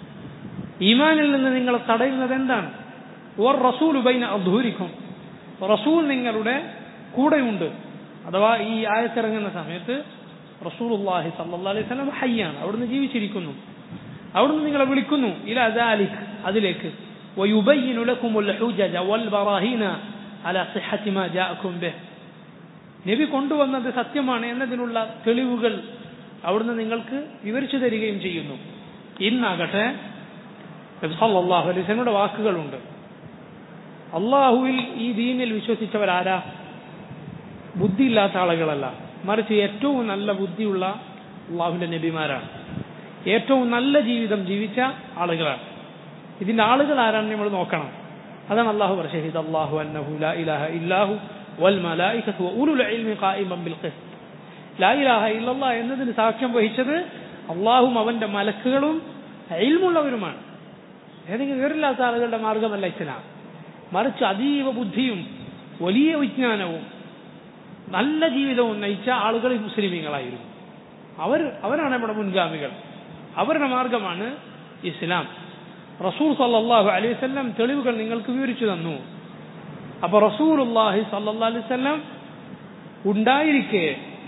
ഈമാനിൽ നിന്ന് നിങ്ങളെ തടയുന്നത് എന്താണ് വർ റസൂൽ ബൈന അദ്ഹൂരിക്കും റസൂൽ നിങ്ങളുടെ കൂടെയുണ്ട് അഥവാ ഈ ആയത്തിറങ്ങുന്ന സമയത്ത് റസൂലുള്ളാഹി സല്ലല്ലാഹു അലൈഹി വസല്ലം ഹയ്യാണ് അവിടുന്ന് ജീവിച്ചിരിക്കുന്നു അവിടുന്ന് നിങ്ങളെ വിളിക്കുന്നു ഇല ദാലിക് അതിലേക്ക് ويبين لكم الحجج والبراهين على صحة ما جاءكم به നബി കൊണ്ടുവന്നത് സത്യമാണ് എന്നതിനുള്ള തെളിവുകൾ അവിടുന്ന് നിങ്ങൾക്ക് വിവരിച്ചു തരികയും ചെയ്യുന്നു ഇന്നാകട്ടെ നബി സല്ലല്ലാഹു അലൈഹി വസല്ലമയുടെ വാക്കുകളുണ്ട് അള്ളാഹുവിൽ ഈ ദീനിൽ വിശ്വസിച്ചവരാരാ ബുദ്ധിയില്ലാത്ത ആളുകളല്ല മറിച്ച് ഏറ്റവും നല്ല ബുദ്ധിയുള്ള അള്ളാഹുവിന്റെ നബിമാരാണ് ഏറ്റവും നല്ല ജീവിതം ജീവിച്ച ആളുകളാണ് ഇതിന്റെ ആളുകൾ ആരാണെന്ന് നമ്മൾ നോക്കണം അതാണ് അള്ളാഹു പറഞ്ഞത് ഷഹീദ് അള്ളാഹു അന്നഹു ലാ ഇലാഹ ഇല്ലാഹു വൽ മലായികത്തു വഉലുൽ ഇൽമി ഖായിമൻ ബിൽ ഖിസ്ത് ലാ ഇലാഹ ഇല്ലല്ലാഹ് എന്നതിന് സാക്ഷ്യം വഹിച്ചത് അള്ളാഹും അവന്റെ മലക്കുകളും ഇൽമുള്ളവരുമാണ് ഏതെങ്കിലും വിവരമില്ലാത്ത ആളുകളുടെ മാർഗമല്ല ഇസ്ലാം മറിച്ച് അതീവ ബുദ്ധിയും വലിയ വിജ്ഞാനവും നല്ല ജീവിതവും നയിച്ച ആളുകൾ മുസ്ലിമീങ്ങളായിരുന്നു അവർ അവരാണ് നമ്മുടെ മുൻഗാമികൾ അവരുടെ മാർഗമാണ് ഇസ്ലാം റസൂൽ സല്ലല്ലാഹു അലൈഹി വസല്ലം തെളിവുകൾ നിങ്ങൾക്ക് വിവരിച്ചു തന്നു അപ്പൊ റസൂലുള്ളാഹി സല്ലല്ലാഹു അലൈഹി വസല്ലം ഉണ്ടായിരിക്കെ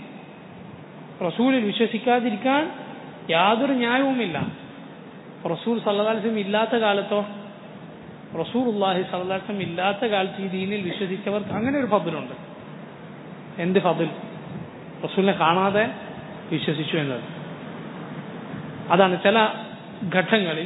റസൂലിൽ വിശ്വസിക്കാതിരിക്കാൻ യാതൊരു ന്യായവുമില്ല റസൂൽ സല്ലല്ലാഹു അലൈഹി വസല്ലം ഇല്ലാത്ത കാലത്തോ റസൂലുള്ളാഹി സല്ലല്ലാഹു അലൈഹി വസല്ലം ഇല്ലാത്ത കാലത്ത് ഈ ദീനിൽ വിശ്വസിച്ചവർക്ക് അങ്ങനെ ഒരു ഫضലുണ്ട് എന്ത് ഫضൽ റസൂലിനെ കാണാതെ വിശ്വസിച്ചു എന്നത് അതാണ് ചില ഘട്ടങ്ങളിൽ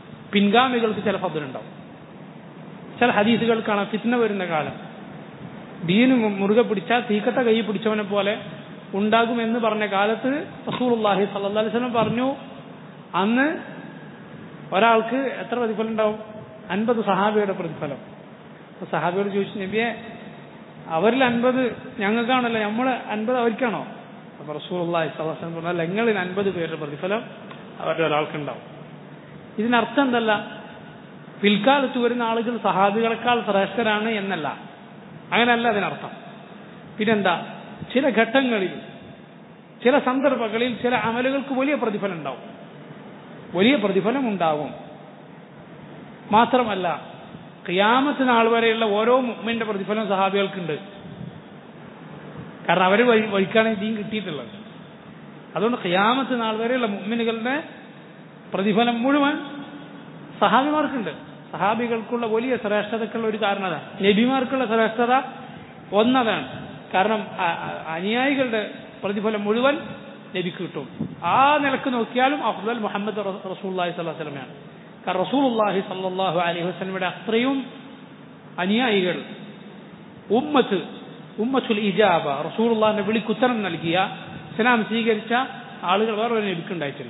പിൻഗാമികൾക്ക് ചില ഫضലുണ്ടാവും ചില ഹദീസുകൾ കാണാം ഫിത്ന വരുന്ന കാലം ദീന് മുറുകെ പിടിച്ചാൽ തീക്കട്ട കൈ പിടിച്ചവനെ പോലെ ഉണ്ടാകുമെന്ന് പറഞ്ഞ കാലത്ത് റസൂലുള്ളാഹി സല്ലല്ലാഹു അലൈഹി വസല്ലം പറഞ്ഞു അന്ന് ഒരാൾക്ക് എത്ര പ്രതിഫലം ഉണ്ടാവും അൻപത് സഹാബിയുടെ പ്രതിഫലം അപ്പൊ സഹാബിയോട് ചോദിച്ചു നബിയെ അവരിൽ അൻപത് ഞങ്ങൾക്കാണല്ലോ നമ്മൾ അൻപത് അവർക്കാണോ അപ്പൊ റസൂലുള്ളാഹി സ്വല്ലല്ലാഹു അലൈഹി വസല്ലം പറഞ്ഞാൽ എങ്ങളിൽ അൻപത് പേരുടെ പ്രതിഫലം അവരുടെ ഒരാൾക്കുണ്ടാവും ഇതിനർത്ഥം എന്തല്ല പിൽക്കാലത്ത് വരുന്ന ആളുകൾ സഹാബികളെക്കാൾ ശ്രേഷ്ഠരാണ് എന്നല്ല അങ്ങനെയല്ല അതിനർത്ഥം പിന്നെന്താ ചില ഘട്ടങ്ങളിൽ ചില സന്ദർഭങ്ങളിൽ ചില അമലുകൾക്ക് വലിയ പ്രതിഫലം ഉണ്ടാവും വലിയ പ്രതിഫലം ഉണ്ടാവും മാത്രമല്ല ഖിയാമത്ത് നാൾ വരെയുള്ള ഓരോ മുമ്മിന്റെ പ്രതിഫലം സഹാബികൾക്കുണ്ട് കാരണം അവർ വഴി വഴിക്കാണ് ഇതീം കിട്ടിയിട്ടുള്ളത് അതുകൊണ്ട് ഖിയാമത്ത് നാൾ വരെയുള്ള മുമ്മിനുകളുടെ പ്രതിഫലം മുഴുവൻ സഹാബിമാർക്കുണ്ട് സഹാബികൾക്കുള്ള വലിയ ശ്രേഷ്ഠതക്കുള്ള ഒരു കാരണം അതാണ് നബിമാർക്കുള്ള ശ്രേഷ്ഠത ഒന്നതാണ് കാരണം അ- അ- അനുയായികളുടെ പ്രതിഫലം മുഴുവൻ നബിക്ക് കിട്ടും ആ നിലക്ക് നോക്കിയാലും അഫ്ദൽ മുഹമ്മദ് റസൂല്ലാഹി സ്വല്ലല്ലാഹു അലൈഹി വസല്ലമയാണ് കാരണം റസൂലുള്ളാഹി സല്ലല്ലാഹു അലൈഹി വസല്ലമയുടെ അത്രയും അനുയായികൾ ഉമ്മത്ത് ഉമ്മത്തുൽ ഇജാബ റസൂലുള്ളാഹിന്റെ വിളിക്കുത്തരം നൽകിയ ഇസ്ലാം സ്വീകരിച്ച ആളുകൾ വേറെ ഒരു നബിക്കുണ്ടായിട്ടില്ല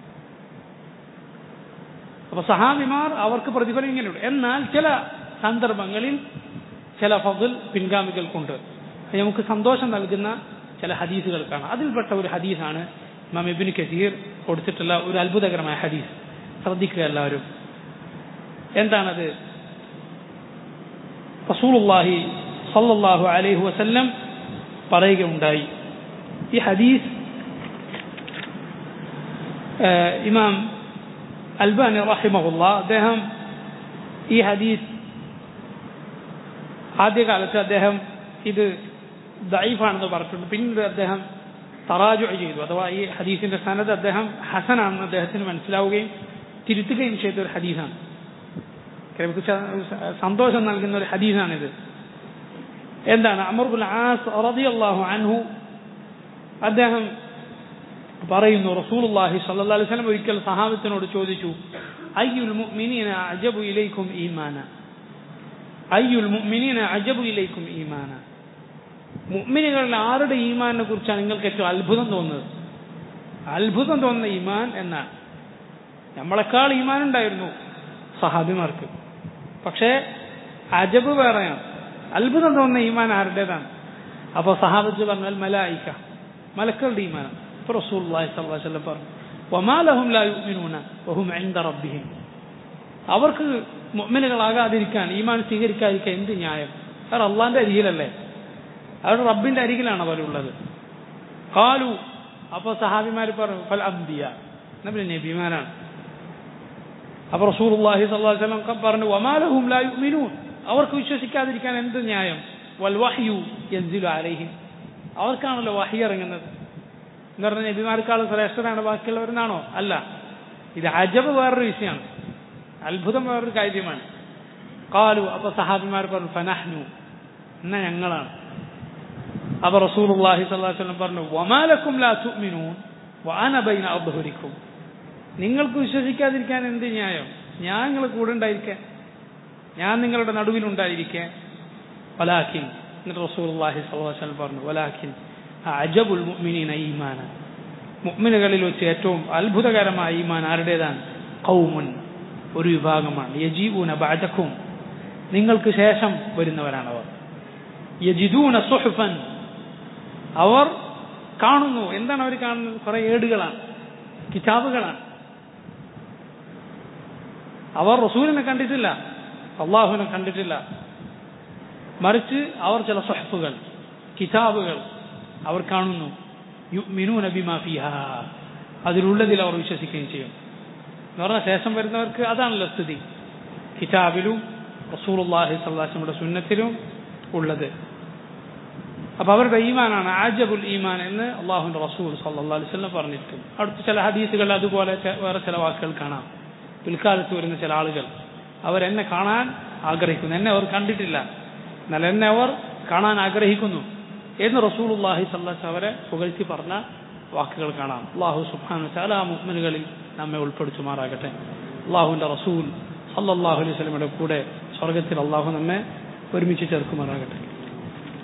അപ്പൊ സഹാബിമാർ അവർക്ക് പ്രതിഫലം ഇങ്ങനെയുണ്ട് എന്നാൽ ചില സന്ദർഭങ്ങളിൽ ചില ഫضൽ പിൻഗാമികൾക്കുണ്ട് അത് നമുക്ക് സന്തോഷം നൽകുന്ന ചില ഹദീസുകൾ കാണാം അതിൽപ്പെട്ട ഒരു ഹദീസാണ് ഇമാം ഇബ്നു കസീർ കൊടുത്തിട്ടുള്ള ഒരു അത്ഭുതകരമായ ഹദീസ് ശ്രദ്ധിക്കുക എല്ലാവരും എന്താണത് റസൂലുള്ളാഹി സല്ലല്ലാഹു അലൈഹി വസല്ലം പറയുകയുണ്ടായി ഈ ഹദീസ് ഏഹ്, ഇമാം അൽബാനി റഹിമഹുല്ല അദ്ദേഹം ഈ ഹദീസ് ആദ്യകാലത്ത് അദ്ദേഹം ഇത് ദൈഫാണെന്ന് പറഞ്ഞിട്ടുണ്ട് പിന്നീട് അദ്ദേഹം തറാജു ചെയ്തു അഥവാ ഈ ഹദീസിന്റെ സനത് അദ്ദേഹം ഹസനാണെന്ന് അദ്ദേഹത്തിന് മനസ്സിലാവുകയും തിരുത്തുകയും ചെയ്ത ഒരു ഹദീസാണ് നമുക്ക് സ- സന്തോഷം നൽകുന്ന ഒരു ഹദീസാണിത് എന്താണ് അമർബുൽ ആസ് റളിയല്ലാഹു അൻഹു അദ്ദേഹം പറയുന്നു റസൂലുള്ളാഹി സ്വല്ലല്ലാഹു അലൈഹി വസല്ലം ഒരിക്കൽ സഹാബത്തിനോട് ചോദിച്ചു അയ്യുൽ മുഅ്മിനീന അജബു ഇലൈക്കും ഈമാന അയ്യുൽ മുഅ്മിനീന അജബു ഇലൈക്കും ഈമാന മുഅ്മിനുകളിൽ ആരുടെ ഈമാനിനെ കുറിച്ചാണ് നിങ്ങൾക്ക് ഏറ്റവും അത്ഭുതം തോന്നുന്നത് അത്ഭുതം തോന്നുന്ന ഈമാൻ എന്നാണ് നമ്മളെക്കാൾ ഈമാൻ ഉണ്ടായിരുന്നു സഹാബിമാർക്ക് പക്ഷേ അജബ് വേറെയാണ് അത്ഭുതം തോന്നുന്ന ഈമാൻ ആരുടേതാണ് അപ്പോൾ സഹാബത്ത് പറഞ്ഞാൽ മലായിക്ക മലക്കളുടെ ഈമാനാണ് ഇപ്പോൾ റസൂലുള്ളാഹി സ്വല്ലല്ലാഹു അലൈഹി വസല്ലം പറഞ്ഞു വമാലഹും ലാ യുഅ്മിനൂന വഹും ഇൻദ റബ്ബിഹിം അവർക്ക് മുഅ്മിനുകളാകാതിരിക്കാൻ ഈമാൻ സ്വീകരിക്കാതിരിക്കാൻ എന്ത് ന്യായം അവർ അള്ളാന്റെ അരികിലല്ലേ അവർ റബ്ബിന്റെ അരികിലാണ് അവരുള്ളത് കാലു അപ്പോൾ സഹാബിമാർ പറഞ്ഞു ഫൽ അംബിയ നബി നബിമാരാണ് അപ്പൊ റസൂലുള്ളാഹി സ്വല്ലല്ലാഹു അലൈഹി വസല്ലം പറഞ്ഞു വമാലഹും ലാ യുഅ്മിനൂൻ അവർക്ക് വിശ്വസിക്കാതിരിക്കാൻ എന്ത് ന്യായം വൽ വഹ്യു യൻസിലു അലൈഹിം അവർക്കാണല്ലോ വഹി ഇറങ്ങുന്നത് എന്ന് പറഞ്ഞാൽ നബിമാർക്കാളും ശ്രേഷ്ഠരാണ് ബാക്കിയുള്ളവരെന്നാണോ അല്ല ഇത് അജബ് വേറൊരു വിഷയമാണ് അത്ഭുതം വേറൊരു കാര്യമാണ് കാലു അപ്പൊ സഹാബിമാർ പറഞ്ഞു ഫനഹ്നു എന്നാ ഞങ്ങളാണ് അപ്പൊ റസൂലുള്ളാഹി സ്വല്ലല്ലാഹു അലൈഹി വസല്ലം പറഞ്ഞു വമാലക്കും ലാ തുഅ്മിനൂൻ വഅന ബൈന അദ്ഹുരിക്കും നിങ്ങൾക്ക് വിശ്വസിക്കാതിരിക്കാൻ എന്ത് ന്യായം ഞാൻ നിങ്ങളെ കൂടെ ഉണ്ടായിരിക്കാൻ ഞാൻ നിങ്ങളുടെ നടുവിലുണ്ടായിരിക്കെ വലാഖിൻ എന്നിട്ട് റസൂലുള്ളാഹി സ്വല്ലല്ലാഹു അലൈഹി വസല്ലം പറഞ്ഞു വലാഖിൻ അജബുൽ മുഅ്മിനീന ഈമാന മുഅ്മിനുകളിൽ വെച്ച് ഏറ്റവും അത്ഭുതകരമായ ഈമാൻ ആരുടേതാണ് ഖൗമുൻ ഒരു വിഭാഗമാണ് യജീബൂന ബഅദക്കും നിങ്ങൾക്ക് ശേഷം വരുന്നവരാണ് അവർ യജിദൂന സുഹുഫൻ അവർ കാണുന്നു എന്താണ് അവർ കാണുന്നത് കുറെ ഏടുകളാണ് കിതാബുകളാണ് അവർ റസൂലിനെ കണ്ടിട്ടില്ല അള്ളാഹുവിനെ കണ്ടിട്ടില്ല മറിച്ച് അവർ ചില സുഹഫുകൾ കിതാബുകൾ അവർ കാണുന്നു യുഅ്മിനൂന ബിമാ ഫീഹാ അതിലുള്ളതിൽ അവർ വിശ്വസിക്കുകയും ചെയ്യും എന്ന് പറഞ്ഞാൽ ശേഷം വരുന്നവർക്ക് അതാണല്ലോ സ്ഥിതി കിതാബിലും റസൂലുള്ളാഹി സ്വല്ലല്ലാഹുടെ സുന്നത്തിലും ഉള്ളത് അപ്പൊ അവരുടെ ഈമാനാണ് ആജബുൽ ഈമാൻ എന്ന് അള്ളാഹുന്റെ റസൂൽ സല്ലല്ലാഹു അലൈഹി വസല്ലം പറഞ്ഞിരിക്കുന്നു അടുത്ത ചില ഹദീസുകൾ അതുപോലെ ചെ- വേറെ ചില വാക്കുകൾ കാണാം പിൽക്കാലത്ത് വരുന്ന ചില ആളുകൾ അവരെന്നെ കാണാൻ ആഗ്രഹിക്കുന്നു എന്നെ അവർ കണ്ടിട്ടില്ല എന്നാൽ എന്നെ അവർ കാണാൻ ആഗ്രഹിക്കുന്നു എന്ന് റസൂലുള്ളാഹി സല്ലല്ലാഹു അലൈഹി അവരെ പുകഴ്ത്തി പറഞ്ഞ വാക്കുകൾ കാണാം അള്ളാഹു സുബ്ഹാനഹു വതആല ആ മുഅ്മിനുകളിൽ നമ്മെ ഉൾപ്പെടുത്തുമാറാകട്ടെ അള്ളാഹുവിന്റെ റസൂൽ സല്ലല്ലാഹു അലൈഹി വസല്ലമയുടെ കൂടെ സ്വർഗത്തിൽ അള്ളാഹു നമ്മെ ഒരുമിച്ച് ചേർക്കുമാറാകട്ടെ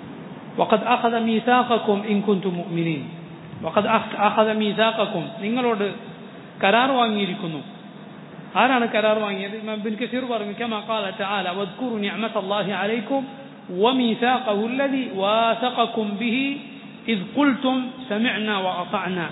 وقد أخذ ميثاقكم إن كنتم مؤمنين وقد أخذ ميثاقكم നിങ്ങളോട് കരാർ വാങ്ങിയിരിക്കുന്നു ആരാണ് കരാർ വാങ്ങിയത് ഇമാം ബിൻ കസീർ പറഞ്ഞു كما قال تعالى واذكروا نعمة الله عليكم وميثاقه الذي واثقكم به إذ قلتم سمعنا وأطعنا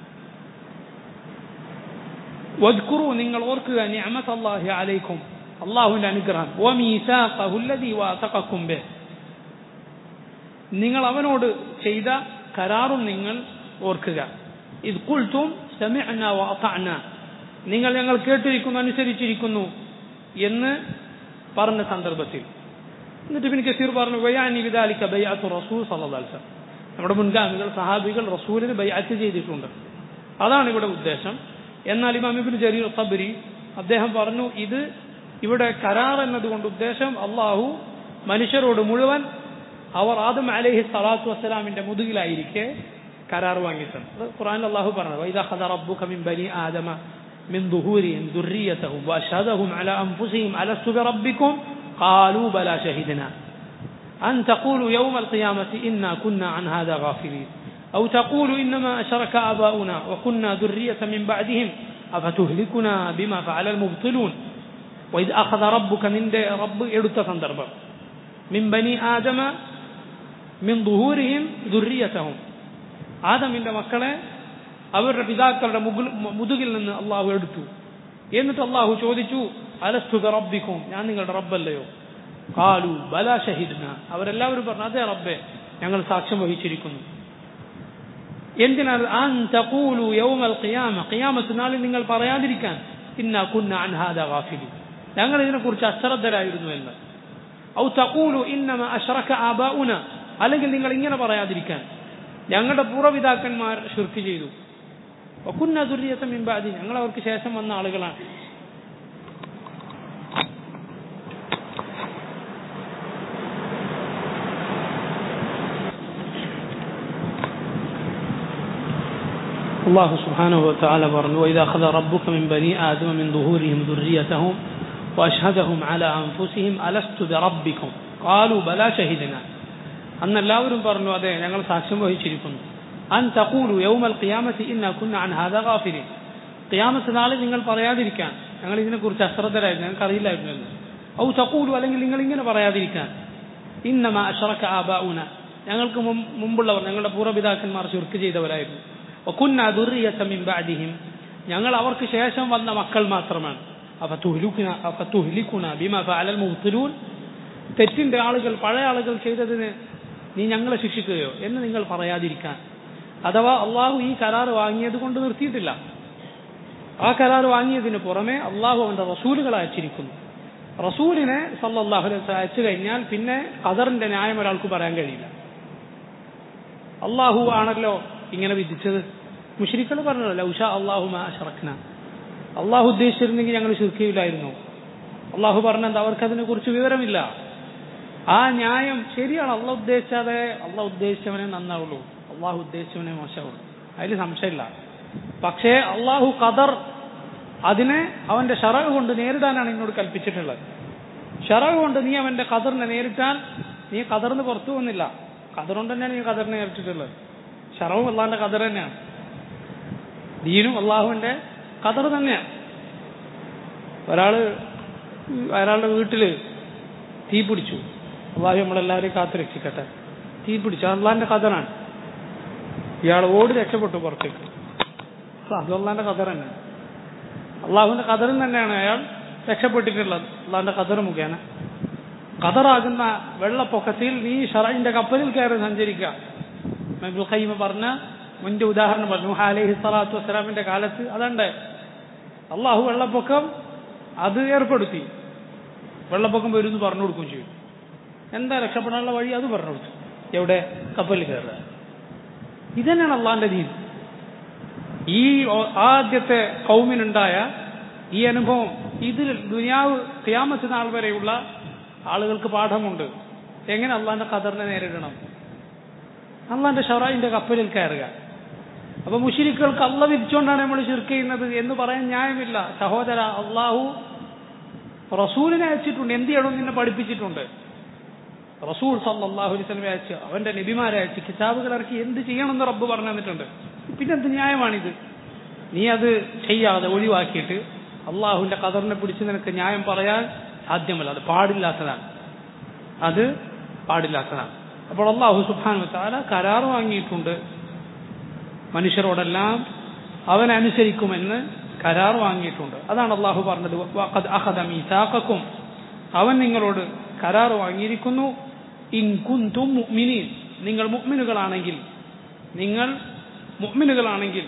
واذكروا നിങ്ങൾ ഓർക്കുക نعمة الله عليكم അള്ളാഹുവിന്റെ അനുഗ്രഹം وميثاقه الذي واثقكم به നിങ്ങൾ അവനോട് ചെയ്ത കരാറും നിങ്ങൾ ഓർക്കുക ഇത് കുൾത്തും സമഅന വഅതഅന നിങ്ങൾ ഞങ്ങൾ കേട്ടിരിക്കുന്നു അനുസരിച്ചിരിക്കുന്നു എന്ന് പറഞ്ഞ സന്ദർഭത്തിൽ എന്നിട്ട് പിന്നെ കസീർ പറഞ്ഞു വയാനി വിദാലിക്ക ബൈഅത്തു റസൂൽ സല്ലല്ലാഹു അലൈഹി വസല്ലം നമ്മുടെ മുൻഗാമികൾ സഹാബികൾ റസൂലിന് ബൈഅത്ത് ചെയ്തിട്ടുണ്ട് അതാണ് ഇവിടെ ഉദ്ദേശം എന്നാൽ ഇമാം ഇബ്നു ജരീർ ഖബരി അദ്ദേഹം പറഞ്ഞു ഇത് ഇവിടെ കരാർ എന്നതുകൊണ്ട് ഉദ്ദേശം അള്ളാഹു മനുഷ്യരോട് മുഴുവൻ അവർ ആദം അലൈഹി സ്വലാത്തു വസ്സലാമിന്റെ മുതുകിലായിരിക്കെ കരാർ വാങ്ങിയിട്ടുണ്ട് അത് ഖുർആൻ അള്ളാഹു പറഞ്ഞത് വൈദ ഖദ റബ്ബുക മിൻ ബനി ആദമ من ظهورهم ذريتهم وأشهدهم على أنفسهم ألست بربكم قالوا بلى شهدنا أن تقولوا يوم القيامة إنا كنا عن هذا غافلين أو تقولوا إنما أشرك آباؤنا وكنا ذرية من بعدهم أفتهلكنا بما فعل المبطلون وإذ أخذ ربك من رب إرت سندربا من بني آدم من ظهورهم ذريتهم ആദമിന്റെ മക്കളെ അവരുടെ പിതാക്കളുടെ മുകിൽ മുതുകിൽ നിന്ന് അള്ളാഹു എടുത്തു എന്നിട്ട് അള്ളാഹു ചോദിച്ചു അലസ്തുക റബ്ബിക്കും ഞാൻ നിങ്ങളുടെ റബ്ബല്ലയോ കാലു ബല ഷഹിദ്ന അവരെല്ലാവരും പറഞ്ഞു അതെ റബ്ബെ ഞങ്ങൾ സാക്ഷ്യം വഹിച്ചിരിക്കുന്നു എന്തിനാണ് അൻ തഖൂലു യൗമൽ ഖിയാമ ഖിയാമത്ത് നാളിൽ നിങ്ങൾ പറയാതിരിക്കാൻ ഇന്ന കുന്ന അൻ ഹാദ ഗാഫിലി ഞങ്ങൾ ഇതിനെക്കുറിച്ച് അശ്രദ്ധരായിരുന്നു എന്ന് ഔ തഖൂലു ഇന്നമ അഷ്റക ആബാഉന അല്ലെങ്കിൽ നിങ്ങൾ ഇങ്ങനെ പറയാതിരിക്കാൻ ഞങ്ങളുടെ പൂർവ്വപിതാക്കന്മാർ ഷിർക്ക് ചെയ്തു വക്കുന്ന ദുര്യത്ത മിമ്പാതി ഞങ്ങൾ അവർക്ക് ശേഷം വന്ന ആളുകളാണ് الله سبحانه وتعالى برن وإذا أخذ ربك من بني آدم من ظهورهم ذريتهم وأشهدهم على أنفسهم ألست بربكم قالوا بلى شهدنا അന്ന് എല്ലാവരും പറഞ്ഞു അതെ ഞങ്ങൾ സാക്ഷ്യം വഹിച്ചിരിക്കുന്നു അൻ തഖൂലു യൗമൽ ഖിയാമത്തി ഇന്ന കുന്ന അൻ ഹാദ ഗാഫിലിൻ ഖിയാമത്ത് നാളിൽ നിങ്ങൾ പറയാതിരിക്കാൻ ഞങ്ങൾ ഇതിനെക്കുറിച്ച് അശ്രദ്ധരായിരുന്നു ഞങ്ങൾക്ക് അറിയില്ലായിരുന്നു എന്ന് ഔ തഖൂലു അല്ലെങ്കിൽ നിങ്ങൾ ഇങ്ങനെ പറയാതിരിക്കാൻ ഇന്നമ അഷറക്ക ആബാഉന ഞങ്ങൾക്ക് മുമ്പുള്ളവർ ഞങ്ങളുടെ പൂർവ്വപിതാക്കന്മാർ ചുരുക്ക് ചെയ്തവരായിരുന്നു വകുന്ന ദുർരിയത മിൻ ബഅദിഹിം ഞങ്ങൾ അവർക്ക് ശേഷം വന്ന മക്കൾ മാത്രമാണ് അഫതുഹ്ലികുന അഫതുഹ്ലികുന ബിമാ ഫഅലൽ മുബ്തിലൂൻ തെറ്റിന്റെ ആളുകൾ പഴയ ആളുകൾ ചെയ്തതിന് നീ ഞങ്ങളെ ശിക്ഷിക്കുകയോ എന്ന് നിങ്ങൾ പറയാതിരിക്കാൻ അഥവാ അള്ളാഹു ഈ കരാർ വാങ്ങിയത് കൊണ്ട് നിർത്തിയിട്ടില്ല ആ കരാർ വാങ്ങിയതിന് പുറമെ അള്ളാഹു അവന്റെ റസൂലുകൾ അയച്ചിരിക്കുന്നു റസൂലിനെ സല്ലാഹു അലൈഹി അയച്ചു കഴിഞ്ഞാൽ പിന്നെ ഖദറിന്റെ ന്യായം ഒരാൾക്ക് പറയാൻ കഴിയില്ല അള്ളാഹു ആണല്ലോ ഇങ്ങനെ വിധിച്ചത് മുഷരിക്കൾ പറഞ്ഞല്ലോ ഉഷ അള്ളാഹു അഷറഖ്ന അള്ളാഹു ഉദ്ദേശിച്ചിരുന്നെങ്കിൽ ഞങ്ങൾ ശുർക്കിയില്ലായിരുന്നു അള്ളാഹു പറഞ്ഞത് അവർക്ക് അതിനെ കുറിച്ച് വിവരമില്ല ആ ന്യായം ശരിയാണ് അള്ളാഹ് ഉദ്ദേശിച്ചാതെ അള്ളാഹ് ഉദ്ദേശിച്ചവനെ നന്നാവുള്ളൂ അള്ളാഹു ഉദ്ദേശിച്ചവനെ മോശമാവുള്ളൂ അതിൽ സംശയമില്ല പക്ഷേ അള്ളാഹു ഖദർ അതിനെ അവന്റെ ഷറവ് കൊണ്ട് നേരിടാനാണ് എന്നോട് കൽപ്പിച്ചിട്ടുള്ളത് ഷറവ് കൊണ്ട് നീ അവന്റെ ഖദറിനെ നേരിട്ടാൽ നീ ഖദറിന് പുറത്തു വന്നില്ല ഖദർ കൊണ്ട് തന്നെയാണ് നീ ഖദറിനെ നേരിട്ടിട്ടുള്ളത് ഷറവും അള്ളാഹിന്റെ ഖദർ തന്നെയാണ് ദീനും അള്ളാഹുവിന്റെ ഖദർ തന്നെയാണ് ഒരാള് ഒരാളുടെ വീട്ടില് തീ പിടിച്ചു അള്ളാഹു നമ്മളെല്ലാവരെയും കാത്തു രക്ഷിക്കട്ടെ തീ പിടിച്ചു അള്ളാഹിന്റെ ഖദറാണ് ഇയാൾ ഓടി രക്ഷപ്പെട്ടു പുറത്തേക്ക് അത് അള്ളാഹിന്റെ ഖദർ തന്നെ അള്ളാഹുവിന്റെ ഖദറിൽ തന്നെയാണ് അയാൾ രക്ഷപ്പെട്ടിട്ടുള്ളത് അള്ളാഹിന്റെ ഖദർ മുഖേന ഖദറാകുന്ന വെള്ളപ്പൊക്കത്തിൽ നീ ഷറൈന്റെ കപ്പലിൽ കയറി സഞ്ചരിക്കുക മൈബുൽ ഖൈമ പറഞ്ഞ മുന്റെ ഉദാഹരണം പറഞ്ഞു അലൈഹി സ്വലാത്തു വസ്സലാമിന്റെ കാലത്ത് അതുണ്ട് അള്ളാഹു വെള്ളപ്പൊക്കം അത് ഏർപ്പെടുത്തി വെള്ളപ്പൊക്കം വരും എന്ന് പറഞ്ഞു കൊടുക്കുകയും ചെയ്യും എന്താ രക്ഷപ്പെടാനുള്ള വഴി അത് പറഞ്ഞു കൊടുത്തു എവിടെ കപ്പലിൽ കയറുക ഇതന്നെയാണ് അള്ളാന്റെ ദീൻ ഈ ആദ്യത്തെ കൗമിനുണ്ടായ ഈ അനുഭവം ഇതിൽ ദുനിയാവ് ക്യാമത്ത് നാൾ വരെയുള്ള ആളുകൾക്ക് പാഠമുണ്ട് എങ്ങനെ അള്ളാന്റെ ഖദറിനെ നേരിടണം അള്ളാന്റെ ഷറായിന്റെ കപ്പലിൽ കയറുക അപ്പൊ മുഷിരിക്കൾക്ക് അള്ള വിധിച്ചുകൊണ്ടാണ് നമ്മൾ ചുരുക്ക് ചെയ്യുന്നത് എന്ന് പറയാൻ ന്യായമില്ല സഹോദര അള്ളാഹു റസൂലിനെ അയച്ചിട്ടുണ്ട് എന്ത് ചെയ്യണം നിന്നെ പഠിപ്പിച്ചിട്ടുണ്ട് റസൂൽ സല്ലാഹു അലൈഹി സ്വലമെ അയച്ച് അവന്റെ നബിമാരെ അയച്ച് കിതാബുകൾ ഇറക്കി എന്ത് ചെയ്യണമെന്ന് റബ്ബ് പറഞ്ഞു തന്നിട്ടുണ്ട് പിന്നെ എന്ത് ന്യായമാണിത് നീ അത് ചെയ്യാതെ ഒഴിവാക്കിയിട്ട് അള്ളാഹുവിന്റെ കതറിനെ പിടിച്ച് നിനക്ക് ന്യായം പറയാൻ സാധ്യമല്ല അത് പാടില്ലാത്തതാണ് അത് പാടില്ലാത്തതാണ് അപ്പോൾ അള്ളാഹു സുബാനു താല കരാർ വാങ്ങിയിട്ടുണ്ട് മനുഷ്യരോടെല്ലാം അവൻ അനുസരിക്കുമെന്ന് കരാർ വാങ്ങിയിട്ടുണ്ട് അതാണ് അള്ളാഹു പറഞ്ഞത് മീസാക്കും അവൻ നിങ്ങളോട് കരാർ വാങ്ങിയിരിക്കുന്നു ഇൻ കുന്തും മുഅ്മിനീൻ നിങ്ങൾ മുഅ്മിനുകളാണെങ്കിൽ നിങ്ങൾ മുഅ്മിനുകളാണെങ്കിൽ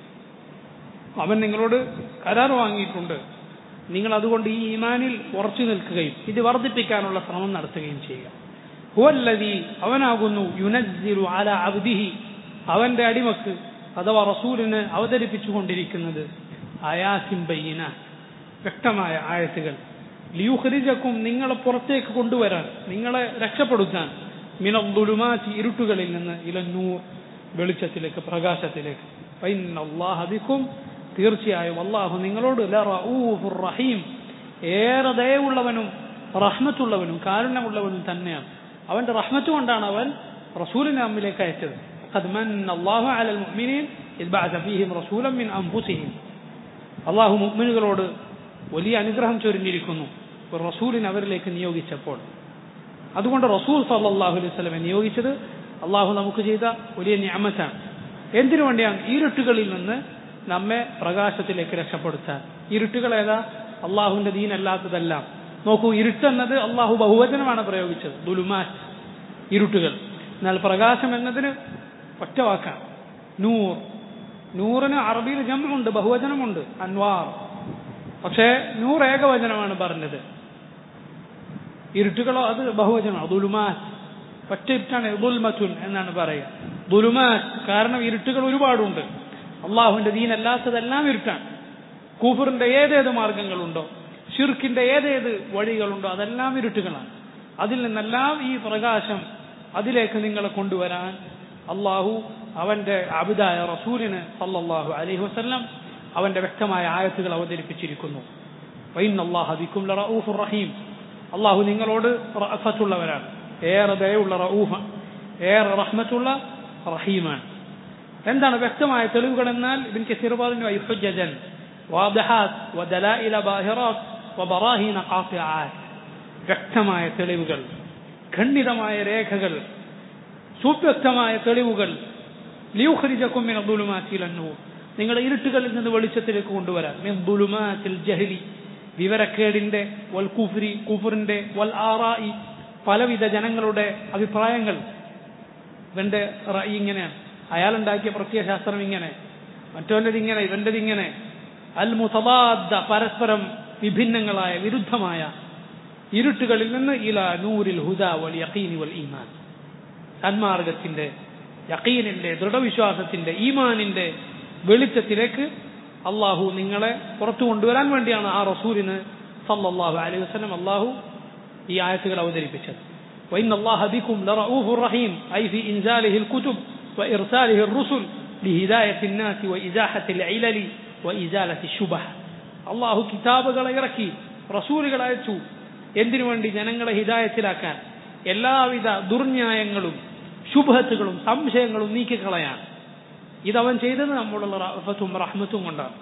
അവൻ നിങ്ങളോട് കരാർ വാങ്ങിയിട്ടുണ്ട് നിങ്ങൾ അതുകൊണ്ട് ഈ ഈമാനിൽ ഉറച്ചു നിൽക്കുകയും ഇത് വർദ്ധിപ്പിക്കാനുള്ള ശ്രമം നടത്തുകയും ചെയ്യുക ഹുവല്ലതി അവനാകുന്നു യുനസ്സിലു അല അബ്ദിഹി അവന്റെ അടിമക്ക് അഥവാ റസൂലിന് അവതരിപ്പിച്ചുകൊണ്ടിരിക്കുന്നത് ആയാസിൻ ബയ്യന വ്യക്തമായ ആയത്തുകൾ ലിയുഹരിജക്കും നിങ്ങളെ പുറത്തേക്ക് കൊണ്ടുവരാൻ നിങ്ങളെ രക്ഷപ്പെടുത്താൻ മിനദ്ദുലുമാറ്റി ഇരുട്ടുകളിൽ നിന്ന് ഇലന്നൂർ വെളിച്ചത്തിലേക്ക് പ്രകാശത്തിലേക്ക് അള്ളാഹബിക്കും തീർച്ചയായും അള്ളാഹു നിങ്ങളോട് റഹീം ഏറെ ദയവുള്ളവനും റഹ്മത്തുള്ളവനും കാരുണ്യമുള്ളവനും തന്നെയാണ് അവന്റെ റഹ്മത്ത് കൊണ്ടാണ് അവൻ റസൂലിനെ നമ്മിലേക്ക് അയച്ചത് قد من الله على المؤمنين إذ بعث فيهم رسولا من أنفسهم അള്ളാഹു മുഅ്മിനുകളോട് വലിയ അനുഗ്രഹം ചൊരിഞ്ഞിരിക്കുന്നു ഒരു റസൂലിനെ അവരിലേക്ക് നിയോഗിച്ചപ്പോൾ അതുകൊണ്ട് റസൂൽ സല്ലാഹു അലൈഹി സ്വലമെ നിയോഗിച്ചത് അള്ളാഹു നമുക്ക് ചെയ്ത വലിയ ഞാമത്താണ് എന്തിനു വേണ്ടിയാണ് ഇരുട്ടുകളിൽ നിന്ന് നമ്മെ പ്രകാശത്തിലേക്ക് രക്ഷപ്പെടുത്താൻ ഇരുട്ടുകൾ ഏതാ അള്ളാഹുവിന്റെ ദീനല്ലാത്തതെല്ലാം നോക്കൂ ഇരുട്ടെന്നത് അള്ളാഹു ബഹുവചനമാണ് പ്രയോഗിച്ചത് ദുലുമാറ്റ് ഇരുട്ടുകൾ എന്നാൽ പ്രകാശം എന്നതിന് ഒറ്റ വാക്കാണ് നൂർ നൂറിന് അറബിയിൽ ജമ്മുണ്ട് ബഹുവചനമുണ്ട് അൻവാർ പക്ഷേ നൂർ ഏകവചനമാണ് പറഞ്ഞത് ഇരുട്ടുകളോ അത് ബഹുവചനമാണ് ദുലുമാറ്റ് ഒറ്റ ഇരുട്ടാണ് ദുൽമത്തുൻ എന്നാണ് പറയുക ദുലുമാറ്റ് കാരണം ഇരുട്ടുകൾ ഒരുപാടുണ്ട് അള്ളാഹുവിന്റെ ദീനല്ലാത്തതെല്ലാം ഇരുട്ടാണ് കൂഫറിന്റെ ഏതേത് മാർഗങ്ങളുണ്ടോ ഷിർക്കിന്റെ ഏതേത് വഴികളുണ്ടോ അതെല്ലാം ഇരുട്ടുകളാണ് അതിൽ നിന്നെല്ലാം ഈ പ്രകാശം അതിലേക്ക് നിങ്ങളെ കൊണ്ടുവരാൻ അള്ളാഹു അവന്റെ അബുദായ റസൂലിന് സല്ലല്ലാഹു അലൈഹി വസല്ലം അവന്റെ വ്യക്തമായ ആയത്തുകൾ അവതരിപ്പിച്ചിരിക്കുന്നു വൈന്നല്ലാഹുബിക്കും റഊഫുർ റഹീം അള്ളാഹു നിങ്ങളോട് റഫത്തുള്ളവരാണ് ഏറെ ദയുള്ള റഊഫ ഏറെ റഹ്മത്തുള്ള റഹീമാണ് എന്താണ് വ്യക്തമായ തെളിവുകൾ എന്നാൽ ഇബിൻ കസീർ പറഞ്ഞു ഐഹുജൻ വാദഹാത്ത് വദലായില ബാഹിറാത്ത് വബറാഹീന ഖാത്തിആത്ത് വ്യക്തമായ തെളിവുകൾ ഖണ്ഡിതമായ രേഖകൾ സുവ്യക്തമായ തെളിവുകൾ ലിയുഖരിജക്കും മിൻ ദുലുമാത്തിൽ അന്നൂർ നിങ്ങൾ ഇരുട്ടുകളിൽ നിന്ന് വെളിച്ചത്തിലേക്ക് കൊണ്ടുവരാൻ മിൻ ദുലുമാത്തിൽ ജഹലി വിവരക്കേടിന്റെ വൽ കുഫ്രി കുഫറിന്റെ വൽ ആറായി പലവിധ ജനങ്ങളുടെ അഭിപ്രായങ്ങൾ ഇവന്റെ റഅയി ഇങ്ങനെയാണ് അയാളുണ്ടാക്കിയ പ്രത്യയശാസ്ത്രം ഇങ്ങനെ മറ്റവൻ്റെത് ഇങ്ങനെ ഇവൻ്റെത് ഇങ്ങനെ അൽ മുതബാദ പരസ്പരം വിഭിന്നങ്ങളായ വിരുദ്ധമായ ഇരുട്ടുകളിൽ നിന്ന് ഇല നൂരിൽ ഹുദ വൽ യഖീനി വൽ ഈമാൻ സന്മാർഗത്തിന്റെ യഖീനിന്റെ ദൃഢവിശ്വാസത്തിന്റെ ഈമാനിന്റെ വെളിച്ചത്തിലേക്ക് അള്ളാഹു നിങ്ങളെ പുറത്തു കൊണ്ടുവരാൻ വേണ്ടിയാണ് ആ റസൂലിന് സല്ലല്ലാഹു അലൈഹി വസല്ലം അള്ളാഹു ഈ ആയത്തുകൾ അവതരിപ്പിച്ചത് وإن الله بكم لرؤوف رحيم أي في إنزاله الكتب وإرساله الرسل لهداية الناس وإزاحة العلل وإزالة الشبه الله കിതാബുകളെ ഇറക്കി റസൂലുകളെ അയച്ചു എന്തിനു വേണ്ടി ജനങ്ങളെ ഹിദായത്തിലാക്കാൻ എല്ലാവിധ ദുർന്യായങ്ങളും ശുഭത്തുകളും സംശയങ്ങളും നീക്കിക്കളയാൻ ഇതവൻ ചെയ്തത് നമ്മളുള്ള റഫത്തും റഹ്മത്തും കൊണ്ടാണ്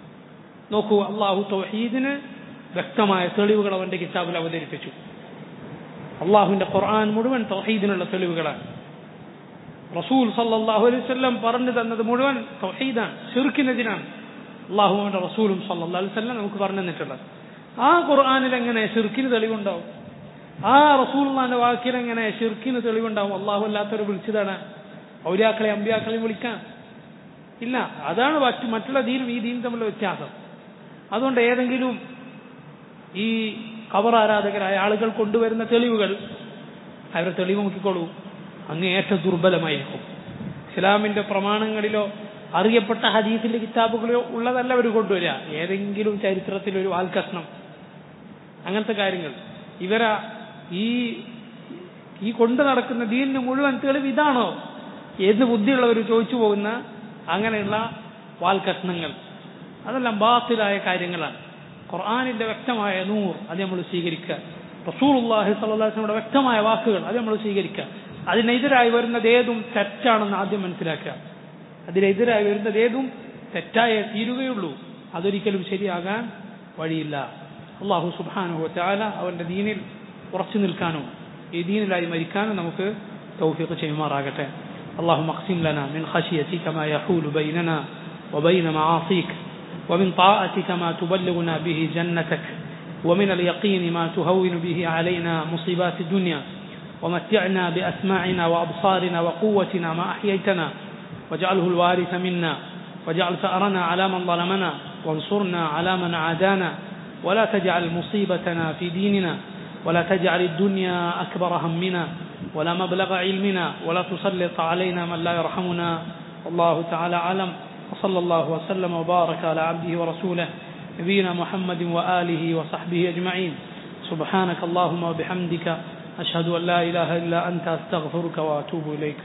നോക്കൂ അള്ളാഹു തൗഹീദിന് വ്യക്തമായ തെളിവുകൾ അവന്റെ കിതാബിൽ അവതരിപ്പിച്ചു അള്ളാഹുവിന്റെ ഖുർആൻ മുഴുവൻ തൗഹീദിനുള്ള തെളിവുകളാണ് റസൂൽ സല്ലാഹു അലൈഹി വല്ലം പറഞ്ഞു തന്നത് മുഴുവൻ തൗഹീദാണ് ഷിർക്കിനെതിനാണ് അള്ളാഹുവിന്റെ റസൂലും സല്ലാ അലൈഹി വല്ലം നമുക്ക് പറഞ്ഞു തന്നിട്ടുള്ളത് ആ ഖുർആാനിൽ എങ്ങനെ ഷിർക്കിന് തെളിവുണ്ടാവും ആ റസൂൽമാന്റെ വാക്കിൽ എങ്ങനെ ഷിർക്കിന് തെളിവുണ്ടാവും അള്ളാഹു അല്ലാത്തവരെ വിളിച്ചതാണ് ഔര്യാക്കളെ അമ്പ്യാക്കളെയും വിളിക്കാം ഇല്ല അതാണ് മറ്റു മറ്റുള്ള ദീനും ഈ ദീനും തമ്മിലുള്ള വ്യത്യാസം അതുകൊണ്ട് ഏതെങ്കിലും ഈ ഖബർ ആരാധകരായ ആളുകൾ കൊണ്ടുവരുന്ന തെളിവുകൾ അവരെ തെളിവ് നോക്കിക്കോളൂ അങ്ങേയറ്റം ദുർബലമായിരിക്കും ഇസ്ലാമിന്റെ പ്രമാണങ്ങളിലോ അറിയപ്പെട്ട ഹദീസിന്റെ കിതാബുകളിലോ ഉള്ളതല്ല അവർ കൊണ്ടുവരിക ഏതെങ്കിലും ചരിത്രത്തിൽ ഒരു വാൽക്കഷ്ണം അങ്ങനത്തെ കാര്യങ്ങൾ ഇവരാ ഈ ഈ കൊണ്ടു നടക്കുന്ന ദീനിന് മുഴുവൻ തെളിവ് ഇതാണോ എന്ന് ബുദ്ധിയുള്ളവർ ചോദിച്ചു പോകുന്ന അങ്ങനെയുള്ള വാൽക്കഷ്ണങ്ങൾ അതെല്ലാം ബാത്തിലായ കാര്യങ്ങളാണ് ഖുർആാനിന്റെ വ്യക്തമായ നൂർ അത് നമ്മൾ സ്വീകരിക്കുക റസൂലുള്ളാഹി സ്വല്ലല്ലാഹു അലൈഹി വസല്ലമയുടെ വ്യക്തമായ വാക്കുകൾ അത് നമ്മൾ സ്വീകരിക്കുക അതിനെതിരായി വരുന്നത് ഏതും തെറ്റാണെന്ന് ആദ്യം മനസ്സിലാക്കുക അതിനെതിരായി വരുന്നത് ഏതും തെറ്റായേ തീരുകയുള്ളൂ അതൊരിക്കലും ശരിയാകാൻ വഴിയില്ല അള്ളാഹു സുബ്ഹാനഹു വതആല അവന്റെ ദീനിൽ ഉറച്ചു നിൽക്കാനും ഈ ദീനിലായി മരിക്കാനും നമുക്ക് തൗഫീഖ് ചെയ്യുമാറാകട്ടെ اللهم اقسم لنا من خشيتك ما يحول بيننا وبين معاصيك ومن طاعتك ما تبلغنا به جنتك ومن اليقين ما تهون به علينا مصيبات الدنيا ومتعنا بأسماعنا وأبصارنا وقوتنا ما أحييتنا واجعله الوارث منا واجعل ثأرنا على من ظلمنا وانصرنا على من عادانا ولا تجعل مصيبتنا في ديننا ولا تجعل الدنيا أكبر همنا ولا مبلغ علمنا ولا تسلط علينا من لا يرحمنا والله تعالى أعلم وصلى الله وسلم وبارك على عبده ورسوله نبينا محمد وآله وصحبه أجمعين سبحانك اللهم وبحمدك أشهد أن لا إله إلا أنت أستغفرك وأتوب إليك